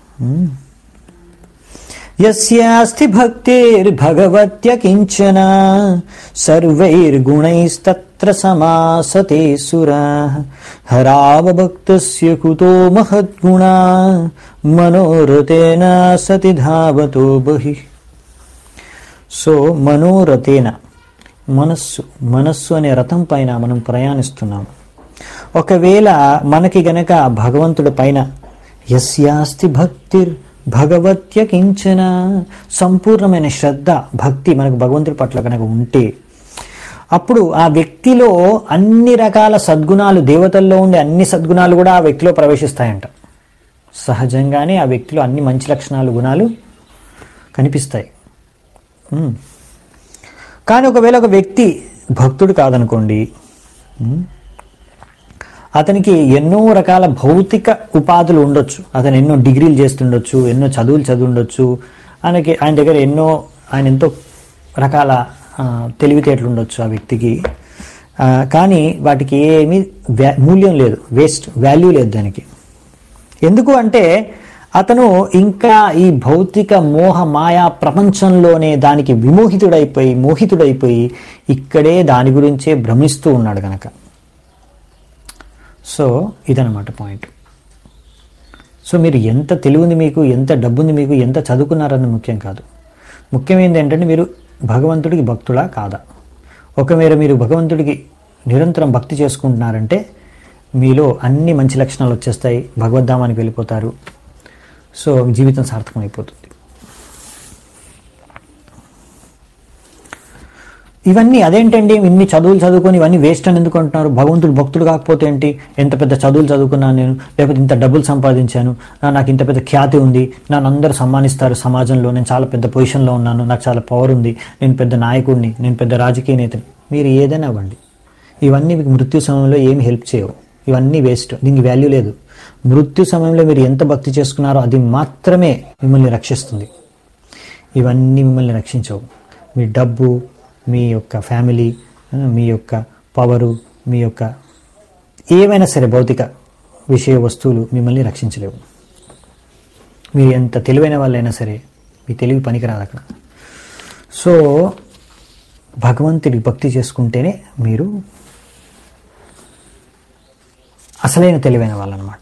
యస్యాస్తి భక్తిర్భగవత్య కించన సర్వైర్గుణైస్తత్ర సమాసతే సురా హరావభక్తస్య కుతో మహద్గుణా మనోరథేన సతి ధావతో బహి సో మనోరథేన మనస్సు మనస్సు అనే రథం పైన మనం ప్రయాణిస్తున్నాము ఒకవేళ మనకి గనక భగవంతుడి పైన యస్యాస్తి భక్తిర్ భగవత్య కించన సంపూర్ణమైన శ్రద్ధ భక్తి మనకు భగవంతుడి పట్ల కనుక ఉంటే అప్పుడు ఆ వ్యక్తిలో అన్ని రకాల సద్గుణాలు దేవతల్లో ఉండే అన్ని సద్గుణాలు కూడా ఆ వ్యక్తిలో ప్రవేశిస్తాయంట సహజంగానే ఆ వ్యక్తిలో అన్ని మంచి లక్షణాలు గుణాలు కనిపిస్తాయి ఉమ్. కానీ ఒకవేళ ఒక వ్యక్తి భక్తుడు కాదనుకోండి ఉమ్, అతనికి ఎన్నో రకాల భౌతిక ఉపాధులు ఉండొచ్చు అతను ఎన్నో డిగ్రీలు చేస్తుండొచ్చు ఎన్నో చదువులు చదువుండొచ్చు ఆయనకి ఆయన దగ్గర ఎన్నో ఆయన ఎంతో రకాల ఆ, తెలివితేటలు ఉండొచ్చు ఆ వ్యక్తికి ఆ, కానీ వాటికి ఏమీ వ్యా మూల్యం లేదు వేస్ట్ వాల్యూ లేదు దానికి ఎందుకు అంటే అతను ఇంకా ఈ భౌతిక మోహ మాయా ప్రపంచంలోనే దానికి విమోహితుడైపోయి మోహితుడైపోయి ఇక్కడే దాని గురించే భ్రమిస్తూ ఉన్నాడు గనక సో ఇదనమాట పాయింట్ సో మీరు ఎంత తెలివింది మీకు ఎంత డబ్బుంది మీకు ఎంత చదువుకున్నారన్నది ముఖ్యం కాదు ముఖ్యమైనది ఏంటంటే మీరు భగవంతుడికి భక్తుడా కాదా ఒకవేళ మీరు భగవంతుడికి నిరంతరం భక్తి చేసుకుంటున్నారంటే మీలో అన్ని మంచి లక్షణాలు వచ్చేస్తాయి భగవద్ధామానికి వెళ్ళిపోతారు సో జీవితం సార్థకం అయిపోతుంది ఇవన్నీ అదేంటండి ఇన్ని చదువులు చదువుకొని ఇవన్నీ వేస్ట్ అని ఎందుకు అంటున్నారు భగవంతుడు భక్తుడు కాకపోతే ఏంటి ఎంత పెద్ద చదువులు చదువుకున్నాను నేను లేకపోతే ఇంత డబ్బులు సంపాదించాను నా- నాకు ఇంత పెద్ద ఖ్యాతి ఉంది నన్ను అందరూ సమ్మానిస్తారు సమాజంలో నేను చాలా పెద్ద పొజిషన్లో ఉన్నాను నాకు చాలా పవర్ ఉంది నేను పెద్ద నాయకుడిని నేను పెద్ద రాజకీయ నేతని మీరు ఏదైనా అవ్వండి ఇవన్నీ మీకు మృత్యు సమయంలో ఏమి హెల్ప్ చేయవు ఇవన్నీ వేస్ట్ దీనికి వాల్యూ లేదు మృత్యు సమయంలో మీరు ఎంత భక్తి చేసుకున్నారో అది మాత్రమే మిమ్మల్ని రక్షిస్తుంది ఇవన్నీ మిమ్మల్ని రక్షించవు మీ డబ్బు మీ యొక్క ఫ్యామిలీ ఆ, మీ యొక్క పవరు మీ యొక్క ఏవైనా సరే భౌతిక విషయ వస్తువులు మిమ్మల్ని రక్షించలేవు మీరు ఎంత తెలివైన వాళ్ళైనా సరే మీ తెలివి పనికిరాదు అక్కడ సో భగవంతుడి భక్తి చేసుకుంటేనే మీరు అసలైన తెలివైన వాళ్ళనమాట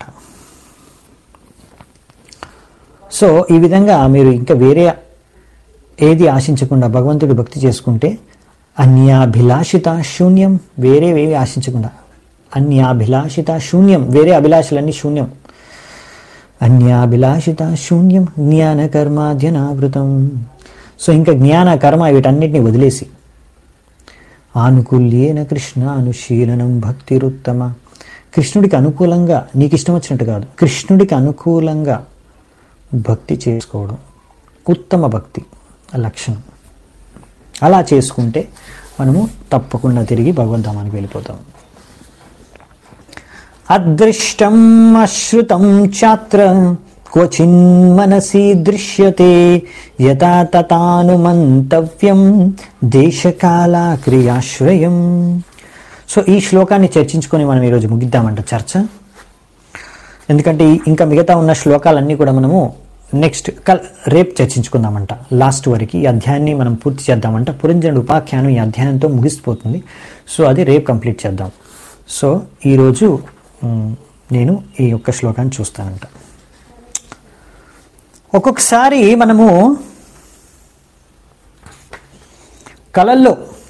సో ఈ విధంగా మీరు ఇంకా వేరే ఏది ఆశించకుండా భగవంతుడి భక్తి చేసుకుంటే అన్యాభిలాషిత శూన్యం వేరేవేవి ఆశించకుండా అన్యాభిలాషిత శూన్యం వేరే అభిలాషలన్నీ శూన్యం అన్యాభిలాషిత శూన్యం జ్ఞాన కర్మాధ్యనావృతం సో ఇంకా జ్ఞాన కర్మ వీటన్నిటిని వదిలేసి ఆనుకూల్యేన కృష్ణ అనుశీలనం భక్తిరుత్తమ కృష్ణుడికి అనుకూలంగా నీకు ఇష్టం వచ్చినట్టు కాదు కృష్ణుడికి అనుకూలంగా భక్తి చేసుకోవడం ఉత్తమ భక్తి లక్షణం అలా చేసుకుంటే మనము తప్పకుండా తిరిగి భగవద్ధామానికి వెళ్ళిపోతాం అదృష్టం అశ్రుతం చాత్ర క్వచిన్ మనసి దృశ్యతే యథా తతానుమంతవ్యం దేశకాల క్రియాశ్రయం సో ఈ శ్లోకాన్ని చర్చించుకొని మనం ఈరోజు ముగిద్దామంట చర్చ ఎందుకంటే ఈ- ఇంకా మిగతా ఉన్న శ్లోకాలన్నీ కూడా మనము నెక్స్ట్ కల్ రేపు చర్చించుకుందామంట లాస్ట్ వరకు ఈ అధ్యాయాన్ని మనం పూర్తి చేద్దామంట పురంజనుడు ఉపాఖ్యానం ఈ అధ్యాయంతో ముగిసిపోతుంది సో అది రేపు కంప్లీట్ చేద్దాం సో ఈరోజు మ్, నేను ఈ యొక్క శ్లోకాన్ని చూస్తానంట ఒక్కొక్కసారి మనము కళల్లో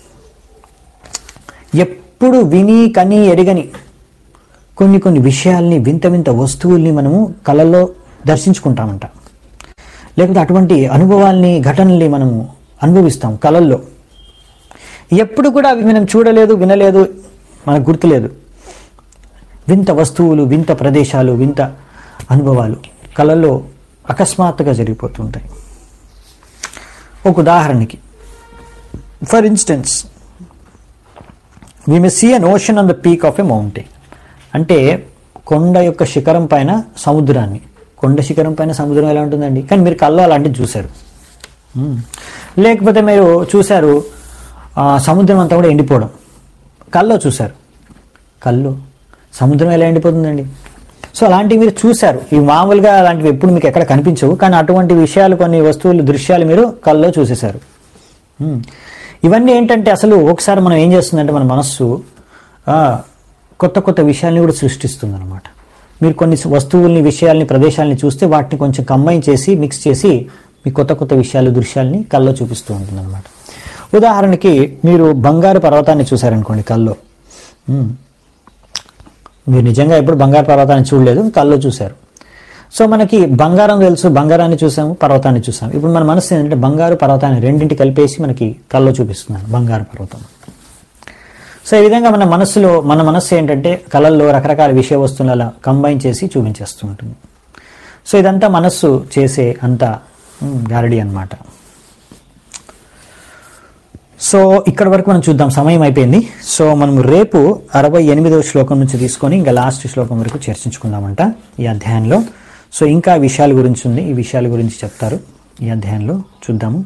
ఎప్పుడు విని కని ఎరగని కొన్ని కొన్ని విషయాల్ని వింత వింత వస్తువుల్ని మనము కళల్లో దర్శించుకుంటామంట లేకపోతే అటువంటి అనుభవాల్ని ఘటనల్ని మనము అనుభవిస్తాం కళల్లో ఎప్పుడు కూడా అవి మనం చూడలేదు వినలేదు మనకు గుర్తులేదు వింత వస్తువులు వింత ప్రదేశాలు వింత అనుభవాలు కళల్లో అకస్మాత్తుగా జరిగిపోతుంటాయి ఒక ఉదాహరణకి for instance we may see an ocean on the peak of a mountain అంటే కొండ యొక్క శిఖరం పైన సముద్రాన్ని కొండ శిఖరం పైన సముద్రం ఎలా ఉంటుందండి కానీ మీరు కళ్ళు అలాంటివి చూశారు మ్మ్. లేకపోతే మీరు చూశారు ఆ, సముద్రం అంతా కూడా ఎండిపోవడం కల్లో చూశారు కళ్ళు సముద్రం ఎలా ఎండిపోతుందండి సో అలాంటివి మీరు చూశారు ఈ మామూలుగా అలాంటివి ఎప్పుడు మీకు ఎక్కడ కనిపించవు కానీ అటువంటి విషయాలు కొన్ని వస్తువులు దృశ్యాలు మీరు కల్లో చూసేశారు మ్మ్. ఇవన్నీ ఏంటంటే అసలు ఒకసారి మనం ఏం చేస్తుందంటే మన మనస్సు ఆ, కొత్త కొత్త విషయాల్ని కూడా సృష్టిస్తుంది అనమాట మీరు కొన్ని వస్తువుల్ని విషయాల్ని ప్రదేశాలని చూస్తే వాటిని కొంచెం కంబైన్ చేసి మిక్స్ చేసి మీ కొత్త కొత్త విషయాలు దృశ్యాల్ని కల్లో చూపిస్తూ ఉంటుంది అనమాట ఉదాహరణకి మీరు బంగారు పర్వతాన్ని చూశారనుకోండి కల్లో మ్మ్. మీరు నిజంగా ఎప్పుడు బంగారు పర్వతాన్ని చూడలేదు కల్లో చూశారు సో మనకి బంగారం తెలుసు బంగారాన్ని చూసాము పర్వతాన్ని చూసాము ఇప్పుడు మన మనసు ఏంటంటే బంగారు పర్వతాన్ని రెండింటి కలిపేసి మనకి కల్లో చూపిస్తున్నాను బంగారు పర్వతం సో ఈ విధంగా మన మనస్సులో మన మనస్సు ఏంటంటే కళల్లో రకరకాల విషయ వస్తువులు అలా కంబైన్ చేసి చూపించేస్తూ ఉంటుంది సో ఇదంతా మనస్సు చేసే అంత మ్, గారడి అన్నమాట సో ఇక్కడ వరకు మనం చూద్దాం సమయం అయిపోయింది సో మనం రేపు అరవై ఎనిమిదవ శ్లోకం నుంచి తీసుకొని ఇంకా లాస్ట్ శ్లోకం వరకు చర్చించుకుందామంట ఈ అధ్యాయంలో సో ఇంకా విషయాల గురించి ఉంది ఈ విషయాల గురించి చెప్తారు ఈ అధ్యాయంలో చూద్దాము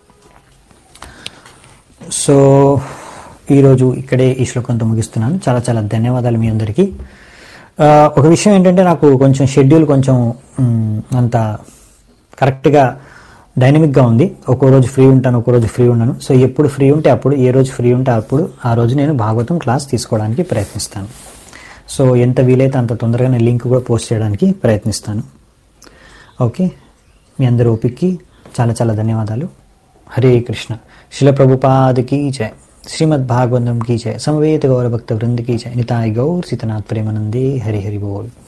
సో ఈరోజు ఇక్కడే ఈ శ్లోకంతో ముగిస్తున్నాను చాలా చాలా ధన్యవాదాలు మీ అందరికీ ఆ, ఒక విషయం ఏంటంటే నాకు కొంచెం షెడ్యూల్ కొంచెం మ్, అంత కరెక్ట్గా డైనమిక్గా ఉంది ఒక్కో రోజు ఫ్రీ ఉంటాను ఒక్కో రోజు ఫ్రీ ఉండను సో ఎప్పుడు ఫ్రీ ఉంటే అప్పుడు ఏ రోజు ఫ్రీ ఉంటే అప్పుడు ఆ రోజు నేను భాగవతం క్లాస్ తీసుకోవడానికి ప్రయత్నిస్తాను సో ఎంత వీలైతే అంత తొందరగా నేను లింక్ కూడా పోస్ట్ చేయడానికి ప్రయత్నిస్తాను ఓకే మీ అందరి ఓపిక్కి చాలా చాలా ధన్యవాదాలు హరే కృష్ణ శిల ప్రభుపాదకి జయ శ్రీమద్ భాగవంతం కీ జయ సమవేత గౌరభక్త వృంద్ కీ జయ నితాయ్ గౌర్ సీతనాథ్ ప్రేమానందే హరి హరి బోల్